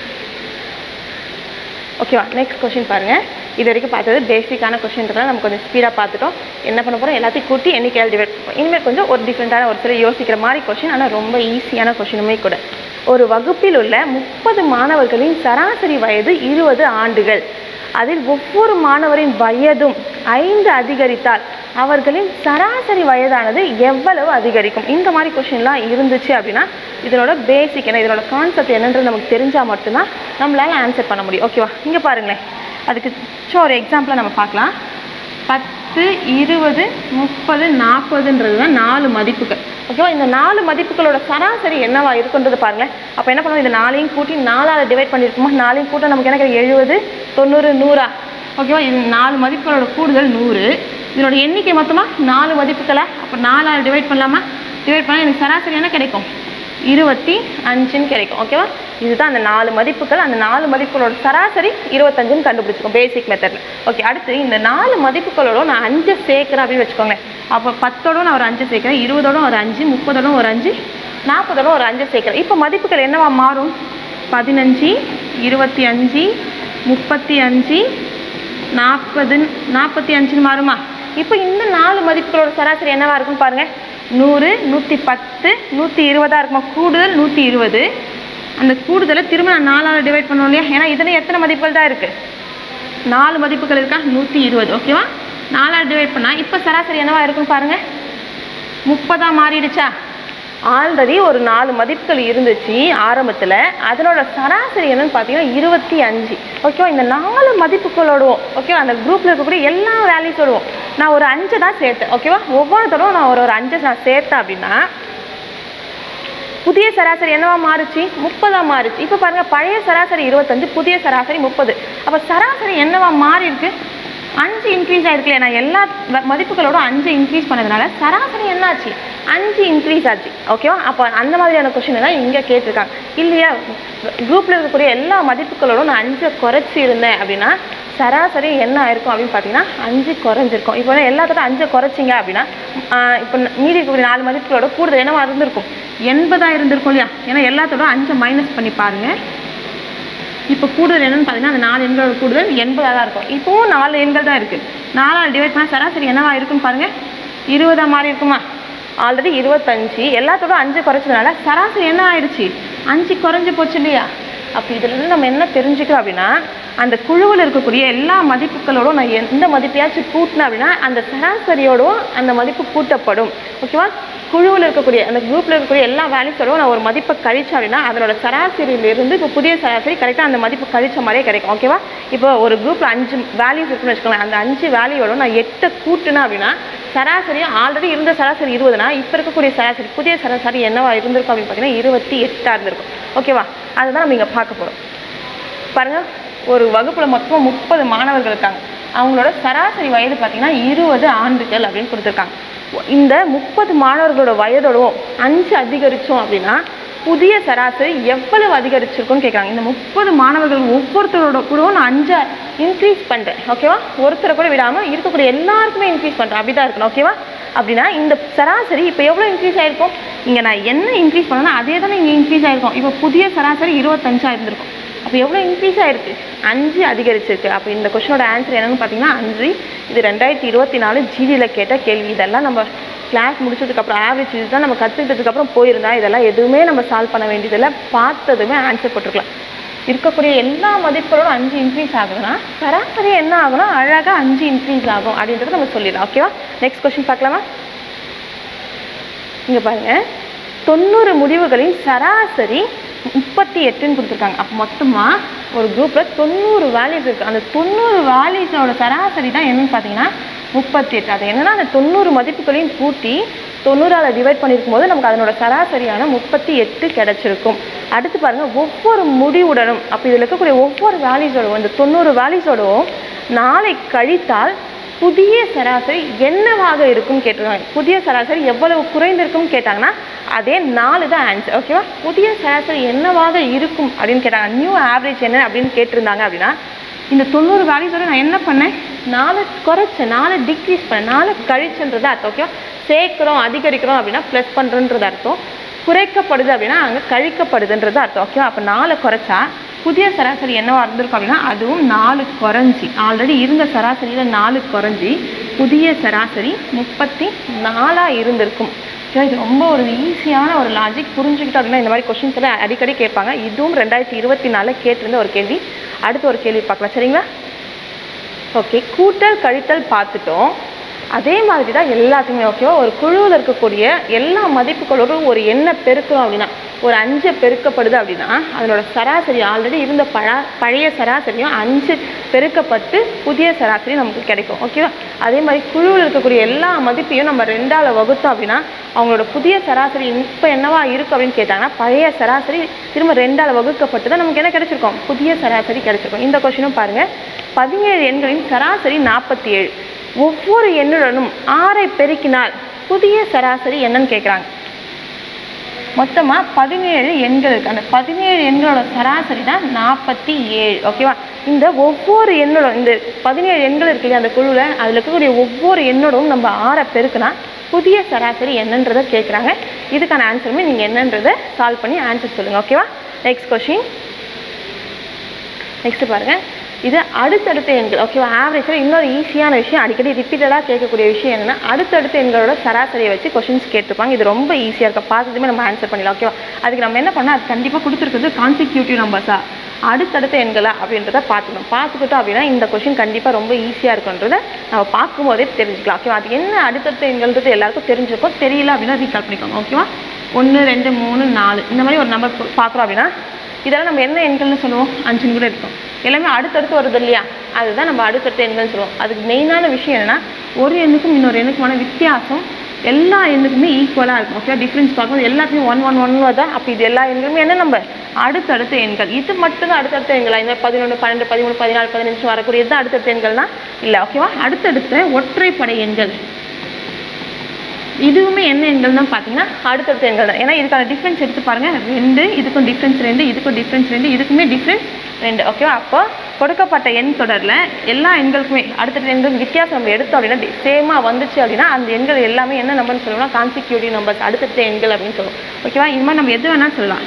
ஓகேவா நெக்ஸ்ட் கொஷின் பாருங்கள் இது வரைக்கும் பார்த்தது பேசிக்கான கொஷின்றதுனால நம்ம கொஞ்சம் ஸ்பீடாக பார்த்துட்டோம் என்ன பண்ண போகிறோம் எல்லாத்தையும் கூட்டி எண்ணிக்கையால் டிவைட் பண்ணுவோம் இனிமேல் கொஞ்சம் ஒரு டிஃப்ரெண்ட்டான ஒரு சில யோசிக்கிற மாதிரி கொஷின் ஆனால் ரொம்ப ஈஸியான கொஷினுமே கூட ஒரு வகுப்பில் உள்ள முப்பது மாணவர்களின் சராசரி வயது இருபது ஆண்டுகள் அதில் ஒவ்வொரு மாணவரின் வயதும் ஐந்து அதிகரித்தால் அவர்களின் சராசரி வயதானது எவ்வளவு அதிகரிக்கும் இந்த மாதிரி கொஷின்லாம் இருந்துச்சு அப்படின்னா இதனோட பேசிக் என்ன இதனோட கான்செப்ட் என்னன்றது நமக்கு தெரிஞ்சால் மட்டும்தான் நம்மளால ஆன்சர் பண்ண முடியும் ஓகேவா இங்கே பாருங்களேன் அதுக்கு சும்மா ஒரு எக்ஸாம்பிளாக நம்ம பார்க்கலாம் பத்து இருபது முப்பது நாற்பதுன்றது தான் நாலு மதிப்புகள் ஓகேவா இந்த நாலு மதிப்புகளோட சராசரி என்னவா இருக்குன்றது பாருங்களேன் அப்போ என்ன பண்ணுவோம் இந்த நாலையும் கூட்டி நாலால் டிவைட் பண்ணியிருக்குமா நாலையும் கூட்ட நமக்கு என்ன கிடைக்கும் எழுபது தொண்ணூறு நூறா ஓகேவா இது நாலு மதிப்புகளோட கூடுதல் நூறு இதனோட எண்ணிக்கை மொத்தமாக நாலு மதிப்புகளை அப்போ நாலால் டிவைட் பண்ணலாமா டிவைட் பண்ணால் எனக்கு சராசரி என்ன கிடைக்கும் இருபத்தி அஞ்சுன்னு கிடைக்கும் ஓகேவா இதுதான் அந்த நாலு மதிப்புகள் அந்த நாலு மதிப்புகளோட சராசரி இருபத்தஞ்சுன்னு கண்டுபிடிச்சிக்கோம் பேசிக் மெத்தடில் ஓகே அடுத்து இந்த நாலு மதிப்புகளோட நான் அஞ்சை சேர்க்குறேன் அப்படின்னு வச்சுக்கோங்களேன் அப்போ பத்தோட நான் ஒரு அஞ்சு சேர்க்குறேன் இருபதோட ஒரு அஞ்சு முப்பதோட ஒரு அஞ்சு நாற்பதோட ஒரு அஞ்சு சேர்க்குறேன் இப்போ மதிப்புகள் என்னவா மாறும் பதினஞ்சு இருபத்தி அஞ்சு முப்பத்தி அஞ்சு நாற்பது நாற்பத்தி அஞ்சுன்னு மாறுமா இப்போ இந்த நாலு மதிப்புகளோட சராசரி என்னவா இருக்குன்னு பாருங்க நூறு நூற்றி பத்து நூற்றி இருபதா இருக்குமா கூடுதல் நூற்றி இருபது அந்த கூடுதலை திரும்ப நான் நாலால் டிவைட் பண்ணணும் இல்லையா ஏன்னா இதில் எத்தனை மதிப்புகள் தான் இருக்குது நாலு மதிப்புகள் இருக்கா நூற்றி இருபது ஓகேவா நாலால் டிவைட் பண்ணால் இப்போ சராசரி என்னவா இருக்குன்னு பாருங்கள் முப்பதா மாறிடுச்சா ஆல்ரெடி ஒரு நாலு மதிப்புகள் இருந்துச்சு ஆரம்பத்தில் அதனோட சராசரி என்னன்னு பார்த்தீங்கன்னா இருபத்தி அஞ்சு ஓகேவா இந்த நாலு மதிப்புகளோடவும் ஓகேவா அந்த குரூப்பில் இருக்கக்கூடிய எல்லா வேல்யூஸோடவும் நான் ஒரு அஞ்சு தான் சேர்த்தேன் ஓகேவா ஒவ்வொரு தடவை நான் ஒரு ஒரு அஞ்சு நான் சேர்த்தேன் அப்படின்னா புதிய சராசரி என்னவா மாறுச்சு முப்பதா மாறுச்சு இப்போ பாருங்க பழைய சராசரி இருபத்தஞ்சு புதிய சராசரி முப்பது அப்போ சராசரி என்னவா மாறி இருக்கு அஞ்சு இன்க்ரீஸ் ஆயிருக்குல்ல நான் எல்லா வ- மதிப்புகளோட அஞ்சு இன்க்ரீஸ் பண்ணதுனால சராசரி என்னாச்சு அஞ்சு இன்க்ரீஸ் ஆச்சு ஓகேவா அப்போ அந்த மாதிரியான கொஷின் தான் இங்கே கேட்டிருக்காங்க இல்லையா குரூப்பில் இருக்கக்கூடிய எல்லா மதிப்புகளோடும் நான் அஞ்சை குறைச்சி இருந்தேன் அப்படின்னா சராசரி என்ன ஆயிருக்கும் அப்படின்னு பார்த்தீங்கன்னா அஞ்சு குறைஞ்சிருக்கும் இப்போ எல்லாத்தோட அஞ்சை குறைச்சிங்க அப்படின்னா ஆஹ் இப்போ மீதி இருக்கக்கூடிய நாலு மதிப்புகளோட கூடுதல் என்னவா இருந்திருக்கும் எண்பதா இருந்திருக்கும் இல்லையா ஏன்னா எல்லாத்தோட அஞ்சை மைனஸ் பண்ணி பாருங்க இப்போ கூடுதல் என்னன்னு பார்த்தீங்கன்னா அந்த நாலு எண்களோட கூடுதல் எண்பதாக தான் இருக்கும் இப்போவும் நாலு எண்கள் தான் இருக்குது நாலால் டிவைட் பண்ணால் சராசரி என்னவா இருக்குன்னு பாருங்கள் இருபதா மாறி இருக்குமா ஆல்ரெடி இருபத்தஞ்சு எல்லாத்தோட அஞ்சு குறைச்சதுனால சராசரி என்ன ஆயிடுச்சு அஞ்சு குறைஞ்சு போச்சு இல்லையா அப்போ இதுலேருந்து நம்ம என்ன தெரிஞ்சுக்கிறோம் அப்படின்னா அந்த குழுவில் இருக்கக்கூடிய எல்லா மதிப்புகளோடும் நான் எந்த மதிப்பையாச்சும் கூட்டினேன் அப்படின்னா அந்த சராசரியோடும் அந்த மதிப்பு கூட்டப்படும் ஓகேவா குழுவில் இருக்கக்கூடிய அந்த குரூப்பில் இருக்கக்கூடிய எல்லா வேல்யூஸோடும் நான் ஒரு மதிப்பை கழிச்சேன் அப்படின்னா அதனோட சராசரியிலிருந்து இப்போ புதிய சராசரி கரெக்டாக அந்த மதிப்பு கழிச்ச மாதிரியே கிடைக்கும் ஓகேவா இப்போ ஒரு குரூப்பில் அஞ்சு வேல்யூஸ் இருக்குன்னு வச்சுக்கோங்களேன் அந்த அஞ்சு வேல்யூவோட நான் எட்டை கூட்டினேன் அப்படின்னா சராசரி ஆல்ரெடி இருந்த சராசரி இருபதுனா இப்போ இருக்கக்கூடிய சராசரி புதிய சராசரி என்னவா இருந்திருக்கும் அப்படின்னு பார்த்தீங்கன்னா இருபத்தி எட்டாக இருந்திருக்கும் ஓகேவா அதுதான் நம்ம இங்கே பார்க்க போகிறோம் பாருங்க ஒரு வகுப்புல மொத்தம் முப்பது மாணவர்கள் இருக்காங்க அவங்களோட சராசரி வயது பார்த்தீங்கன்னா இருபது ஆண்டுகள் அப்படின்னு கொடுத்துருக்காங்க இந்த முப்பது மாணவர்களோட வயதோடவும் அஞ்சு அதிகரிச்சோம் அப்படின்னா புதிய சராசரி எவ்வளவு அதிகரிச்சிருக்கும்னு கேட்குறாங்க இந்த முப்பது மாணவர்கள் ஒவ்வொருத்தரோட கூடவும் நான் அஞ்சை இன்க்ரீஸ் பண்ணுறேன் ஓகேவா ஒருத்தரை கூட விடாமல் இருக்கக்கூடிய எல்லாருக்குமே இன்க்ரீஸ் பண்ணுறேன் அப்படி தான் இருக்கணும் ஓகேவா அப்படின்னா இந்த சராசரி இப்போ எவ்வளோ இன்க்ரீஸ் ஆயிருக்கும் இங்கே நான் என்ன இன்க்ரீஸ் பண்ணனோ அதே தானே இங்கே இன்க்ரீஸ் ஆயிருக்கும் இப்போ புதிய சராசரி இருபத்தஞ்சா இருந்திருக்கும் அப்போ எவ்வளோ இன்க்ரீஸ் ஆயிருக்கு அஞ்சு அதிகரிச்சிருக்கு அப்போ இந்த கொஷனோட ஆன்சர் என்னன்னு பார்த்தீங்கன்னா அஞ்சு இது ரெண்டாயிரத்தி இருபத்தி நாலு ஜிடியில் கேட்ட கேள்வி இதெல்லாம் நம்ம கிளாஸ் முடிச்சதுக்கப்புறம் ஆவரேஜ் இதுதான் நம்ம கற்றுக்கிட்டதுக்கப்புறம் போயிருந்தா இதெல்லாம் எதுவுமே நம்ம சால்வ் பண்ண வேண்டியதில்லை பார்த்ததுமே ஆன்சர் போட்டிருக்கலாம் இருக்கக்கூடிய எல்லா மதிப்புகளோட அஞ்சு இன்க்ரீஸ் ஆகுதுன்னா சராசரி என்ன ஆகும்னா அழகாக அஞ்சு இன்க்ரீஸ் ஆகும் அப்படின்றத நம்ம சொல்லிடலாம் ஓகேவா நெக்ஸ்ட் கொஸ்டின் பார்க்கலாமா இங்கே பாருங்க தொண்ணூறு முடிவுகளின் சராசரி முப்பத்தி எட்டுன்னு கொடுத்துருக்காங்க அப்போ மொத்தமாக ஒரு குரூப்பில் தொண்ணூறு வேல்யூஸ் இருக்குது அந்த தொண்ணூறு வேல்யூஸோட சராசரி தான் என்னன்னு பார்த்தீங்கன்னா முப்பத்தி எட்டு அது என்னன்னா அந்த தொண்ணூறு மதிப்புகளையும் கூட்டி தொண்ணூறால் டிவைட் பண்ணியிருக்கும் போது நமக்கு அதனோட சராசரியான முப்பத்தி எட்டு கிடைச்சிருக்கும் அடுத்து பாருங்க ஒவ்வொரு முடிவுடனும் அப்போ இதில் இருக்கக்கூடிய ஒவ்வொரு வேல்யூஸோடவும் இந்த தொண்ணூறு வேல்யூஸோடவும் நாளை கழித்தால் புதிய சராசரி என்னவாக இருக்கும்னு கேட்டிருக்காங்க புதிய சராசரி எவ்வளவு குறைந்திருக்கும்னு கேட்டாங்கன்னா அதே நாலு தான் ஆன்சர் ஓகேவா புதிய சராசரி என்னவாக இருக்கும் அப்படின்னு கேட்டாங்க நியூ ஆவரேஜ் என்ன அப்படின்னு கேட்டிருந்தாங்க அப்படின்னா இந்த தொண்ணூறு வேல்யூஸோட நான் என்ன பண்ணேன் நாலு குறைச்சேன் நாலு டிக்ரீஸ் பண்ணேன் நாலு கழிச்சுன்றது அர்த்தம் ஓகேவா சேர்க்குறோம் அதிகரிக்கிறோம் அப்படின்னா ப்ளஸ் பண்ணுறன்றது அர்த்தம் குறைக்கப்படுது அப்படின்னா அங்கே கழிக்கப்படுதுன்றது அர்த்தம் ஓகேவா அப்போ நாலு குறைச்சா புதிய சராசரி என்னவா இருந்திருக்கும் அப்படின்னா அதுவும் நாலு குறைஞ்சி ஆல்ரெடி இருந்த சராசரியில் நாலு குறைஞ்சி புதிய சராசரி முப்பத்தி நாலாக இருந்திருக்கும் ஓகேவா இது ரொம்ப ஒரு ஈஸியான ஒரு லாஜிக் புரிஞ்சுக்கிட்டோம் அப்படின்னா இந்த மாதிரி கொஷின்ஸ் எல்லாம் அடிக்கடி கேட்பாங்க இதுவும் ரெண்டாயிரத்தி இருபத்தி நாலில் கேட்டிருந்த ஒரு கேள்வி அடுத்த ஒரு கேள்வி பார்க்கலாம் சரிங்களா ஓகே கூட்டல் கழித்தல் பார்த்துட்டோம் அதே மாதிரி தான் எல்லாத்தையுமே ஓகேவா ஒரு குழுவில் இருக்கக்கூடிய எல்லா மதிப்புகளோடும் ஒரு எண்ணை பெருக்கிறோம் அப்படின்னா ஒரு அஞ்சு பெருக்கப்படுது அப்படின்னா அதனோட சராசரி ஆல்ரெடி இருந்த பழ பழைய சராசரியும் அஞ்சு பெருக்கப்பட்டு புதிய சராசரி நமக்கு கிடைக்கும் ஓகேவா அதே மாதிரி குழுவில் இருக்கக்கூடிய எல்லா மதிப்பையும் நம்ம ரெண்டால் வகுத்தோம் அப்படின்னா அவங்களோட புதிய சராசரி இப்போ என்னவா இருக்கும் அப்படின்னு கேட்டாங்கன்னா பழைய சராசரி திரும்ப ரெண்டால் வகுக்கப்பட்டு தான் நமக்கு என்ன கிடைச்சிருக்கும் புதிய சராசரி கிடைச்சிருக்கும் இந்த கொஷினும் பாருங்க பதினேழு எண்களின் சராசரி நாற்பத்தி ஏழு ஒவ்வொரு எண்ணுடனும் ஆறை பெருக்கினால் புதிய சராசரி என்னன்னு கேட்குறாங்க மொத்தமாக பதினேழு எண்கள் இருக்கு அந்த பதினேழு எண்களோட சராசரி தான் நாற்பத்தி ஏழு ஓகேவா இந்த ஒவ்வொரு எண்ணோட இந்த பதினேழு எண்கள் இருக்கு இல்லையா அந்த குழுவில் அதில் இருக்கக்கூடிய ஒவ்வொரு எண்ணோடும் நம்ம ஆற பெருக்குனா புதிய சராசரி என்னன்றதை கேட்குறாங்க இதுக்கான ஆன்சருமே நீங்கள் என்னன்றதை சால்வ் பண்ணி ஆன்சர் சொல்லுங்கள் ஓகேவா நெக்ஸ்ட் கொஷின் நெக்ஸ்ட் பாருங்க இது அடுத்தடுத்த எண்கள் ஓகேவா ஆவரேஜில் இன்னொரு ஈஸியான விஷயம் அடிக்கடி ரிப்பீட்டடாக கேட்கக்கூடிய விஷயம் என்னன்னா அடுத்தடுத்த எண்களோட சராசரியை வச்சு கொஷின்ஸ் கேட்டிருப்பாங்க இது ரொம்ப ஈஸியாக இருக்கும் பார்த்ததுமே நம்ம ஆன்சர் பண்ணிடலாம் ஓகேவா அதுக்கு நம்ம என்ன பண்ணால் அது கண்டிப்பாக கொடுத்துருக்குறது கான்சிக்யூட்டிவ் நம்பர்ஸா அடுத்தடுத்த எண்களா அப்படின்றத பார்த்துக்கணும் பார்த்துக்கிட்டோம் அப்படின்னா இந்த கொஷின் கண்டிப்பாக ரொம்ப ஈஸியாக இருக்குன்றத நம்ம பார்க்கும்போதே தெரிஞ்சுக்கலாம் ஓகேவா அது என்ன அடுத்தடுத்த எண்கள்ன்றது எல்லாருக்கும் தெரிஞ்சிருக்கும் தெரியல அப்படின்னா ரீகால் பண்ணிக்கோங்க ஓகேவா ஒன்று ரெண்டு மூணு நாலு இந்த மாதிரி ஒரு நம்பர் பார்க்குறோம் அப்படின்னா இதெல்லாம் நம்ம என்ன எண்கள்னு சொல்லுவோம் அஞ்சுன்னு கூட இருக்கும் எல்லாமே அடுத்தடுத்து வருது இல்லையா அதுதான் நம்ம அடுத்தடுத்த எண்கள்னு சொல்லுவோம் அதுக்கு மெயினான விஷயம் என்னன்னா ஒரு எண்ணுக்கும் இன்னொரு எண்ணுக்குமான வித்தியாசம் எல்லா எண்ணுக்குமே ஈக்குவலாக இருக்கும் ஓகே டிஃப்ரென்ஸ் பார்க்கும்போது எல்லாத்தையும் ஒன் ஒன் ஒன் தான் அப்போ இது எல்லா எண்களுமே என்ன நம்ம அடுத்தடுத்த எண்கள் இது மட்டும் தான் அடுத்தடுத்த எண்களா இந்த பதினொன்று பன்னெண்டு பதிமூணு பதினாலு பதினஞ்சு வரக்கூடியது தான் அடுத்தடுத்த எண்கள்னா இல்லை ஓகேவா அடுத்தடுத்த ஒற்றைப்படை எண்கள் இதுவுமே என்ன எண்கள் தான் பார்த்தீங்கன்னா அடுத்தடுத்த எண்கள் தான் ஏன்னா இதுக்கான டிஃப்ரென்ஸ் எடுத்து பாருங்க ரெண்டு இதுக்கும் டிஃப்ரென்ஸ் ரெண்டு இதுக்கும் டிஃப்ரென்ஸ் ரெண்டு இதுக்குமே டிஃப்ரென்ஸ் ரெண்டு ஓகேவா அப்போ கொடுக்கப்பட்ட எண் தொடரில் எல்லா எண்களுக்குமே அடுத்தடுத்த எண்களுக்கு வித்தியாசம் நம்ம எடுத்தோம் அப்படின்னா சேமாக வந்துச்சு அப்படின்னா அந்த எண்கள் எல்லாமே என்ன நம்பர்னு சொல்லுவோம்னா கான்சிக்யூட்டிவ் நம்பர்ஸ் அடுத்தடுத்த எண்கள் அப்படின்னு சொல்லுவோம் ஓகேவா இது மாதிரி நம்ம எது வேணாலும் சொல்லலாம்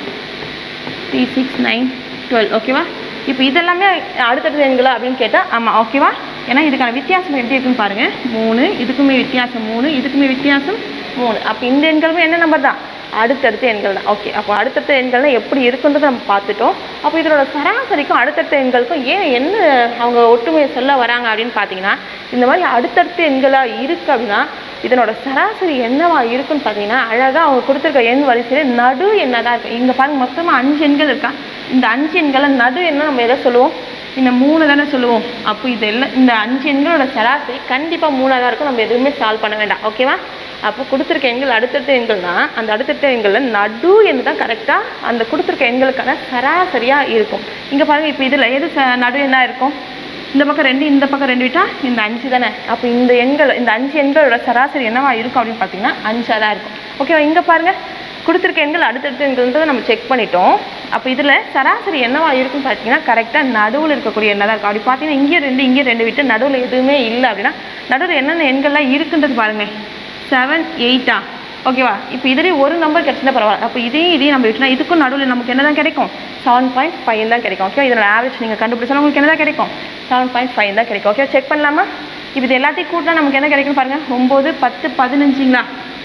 த்ரீ சிக்ஸ் நைன் டுவெல் ஓகேவா இப்போ இதெல்லாமே அடுத்தடுத்த எண்களா அப்படின்னு கேட்டால் ஆமாம் ஓகேவா ஏன்னா இதுக்கான வித்தியாசம் எப்படி இருக்குன்னு பாருங்க மூணு இதுக்குமே வித்தியாசம் மூணு இதுக்குமே வித்தியாசம் மூணு அப்போ இந்த எண்களுமே என்ன நம்பர் தான் அடுத்தடுத்த எண்கள் தான் ஓகே அப்போ அடுத்தடுத்த எண்கள்லாம் எப்படி இருக்குன்றதை நம்ம பார்த்துட்டோம் அப்போ இதோட சராசரிக்கும் அடுத்தடுத்த எண்களுக்கும் ஏன் என்ன அவங்க ஒற்றுமையை சொல்ல வராங்க அப்படின்னு பார்த்தீங்கன்னா இந்த மாதிரி அடுத்தடுத்த எண்களாக இருக்குது அப்படின்னா இதனோட சராசரி என்னவா இருக்குன்னு பார்த்தீங்கன்னா அழகாக அவங்க கொடுத்துருக்க எண் வரிசையில் நடு எண்ணாக தான் இருக்கும் இங்கே பாருங்க மொத்தமாக அஞ்சு எண்கள் இருக்கா இந்த அஞ்சு எண்களை நடு எண்ணை நம்ம எதை சொல்லுவோம் இந்த மூணு தானே சொல்லுவோம் அப்போ இது எல்லாம் இந்த அஞ்சு எண்களோட சராசரி கண்டிப்பாக மூணாக தான் இருக்கும் நம்ம எதுவுமே சால்வ் பண்ண வேண்டாம் ஓகேவா அப்போ கொடுத்துருக்க எண்கள் அடுத்தடுத்த எண்கள் தான் அந்த அடுத்தடுத்த எண்களில் நடு எண் தான் கரெக்டாக அந்த கொடுத்துருக்க எண்களுக்கான சராசரியாக இருக்கும் இங்கே பாருங்க இப்போ இதில் எது ச- நடு எண்ணாக இருக்கும் இந்த பக்கம் ரெண்டு இந்த பக்கம் ரெண்டு விட்டா இந்த அஞ்சு தானே அப்போ இந்த எண்கள் இந்த அஞ்சு எண்களோட சராசரி என்னவா இருக்கும் அப்படின்னு பார்த்தீங்கன்னா அஞ்சாக தான் இருக்கும் ஓகேவா இங்கே பாருங்க கொடுத்துருக்க எண்கள் அடுத்தடுத்த எண்கள்ன்றதை நம்ம செக் பண்ணிட்டோம் அப்போ இதில் சராசரி என்னவா இருக்குன்னு பார்த்தீங்கன்னா கரெக்டாக நடுவில் இருக்கக்கூடிய எண்ணாக தான் இருக்கும் அப்படி பார்த்தீங்கன்னா இங்கே ரெண்டு இங்கே ரெண்டு விட்டு நடுவில் எதுவுமே இல்லை அப்படின்னா நடுவில் என்னென்ன எண்கள்லாம் இருக்குன்றது பாருங்க செவன் எயிட்டா ஓகேவா இப்போ இதுலேயே ஒரு நம்பர் கிடச்சிருந்தா பரவாயில்ல அப்போ இதையும் இதையும் நம்ம விட்டுனா இதுக்கும் நடுவில் நமக்கு என்ன தான் கிடைக்கும் செவன் பாயிண்ட் ஃபைவ் தான் கிடைக்கும் ஓகே இதோட ஆவரேஜ் நீங்கள் கண்டுபிடிச்சா உங்களுக்கு என்ன தான் கிடைக்கும் செவன் பாயிண்ட் ஃபைவ் தான் கிடைக்கும் ஓகே செக் பண்ணலாமா இப்போ இது எல்லாத்தையும் கூட்டினா நமக்கு என்ன கிடைக்கும் பாருங்க ஒம்பது பத்து பதினஞ்சுங்களா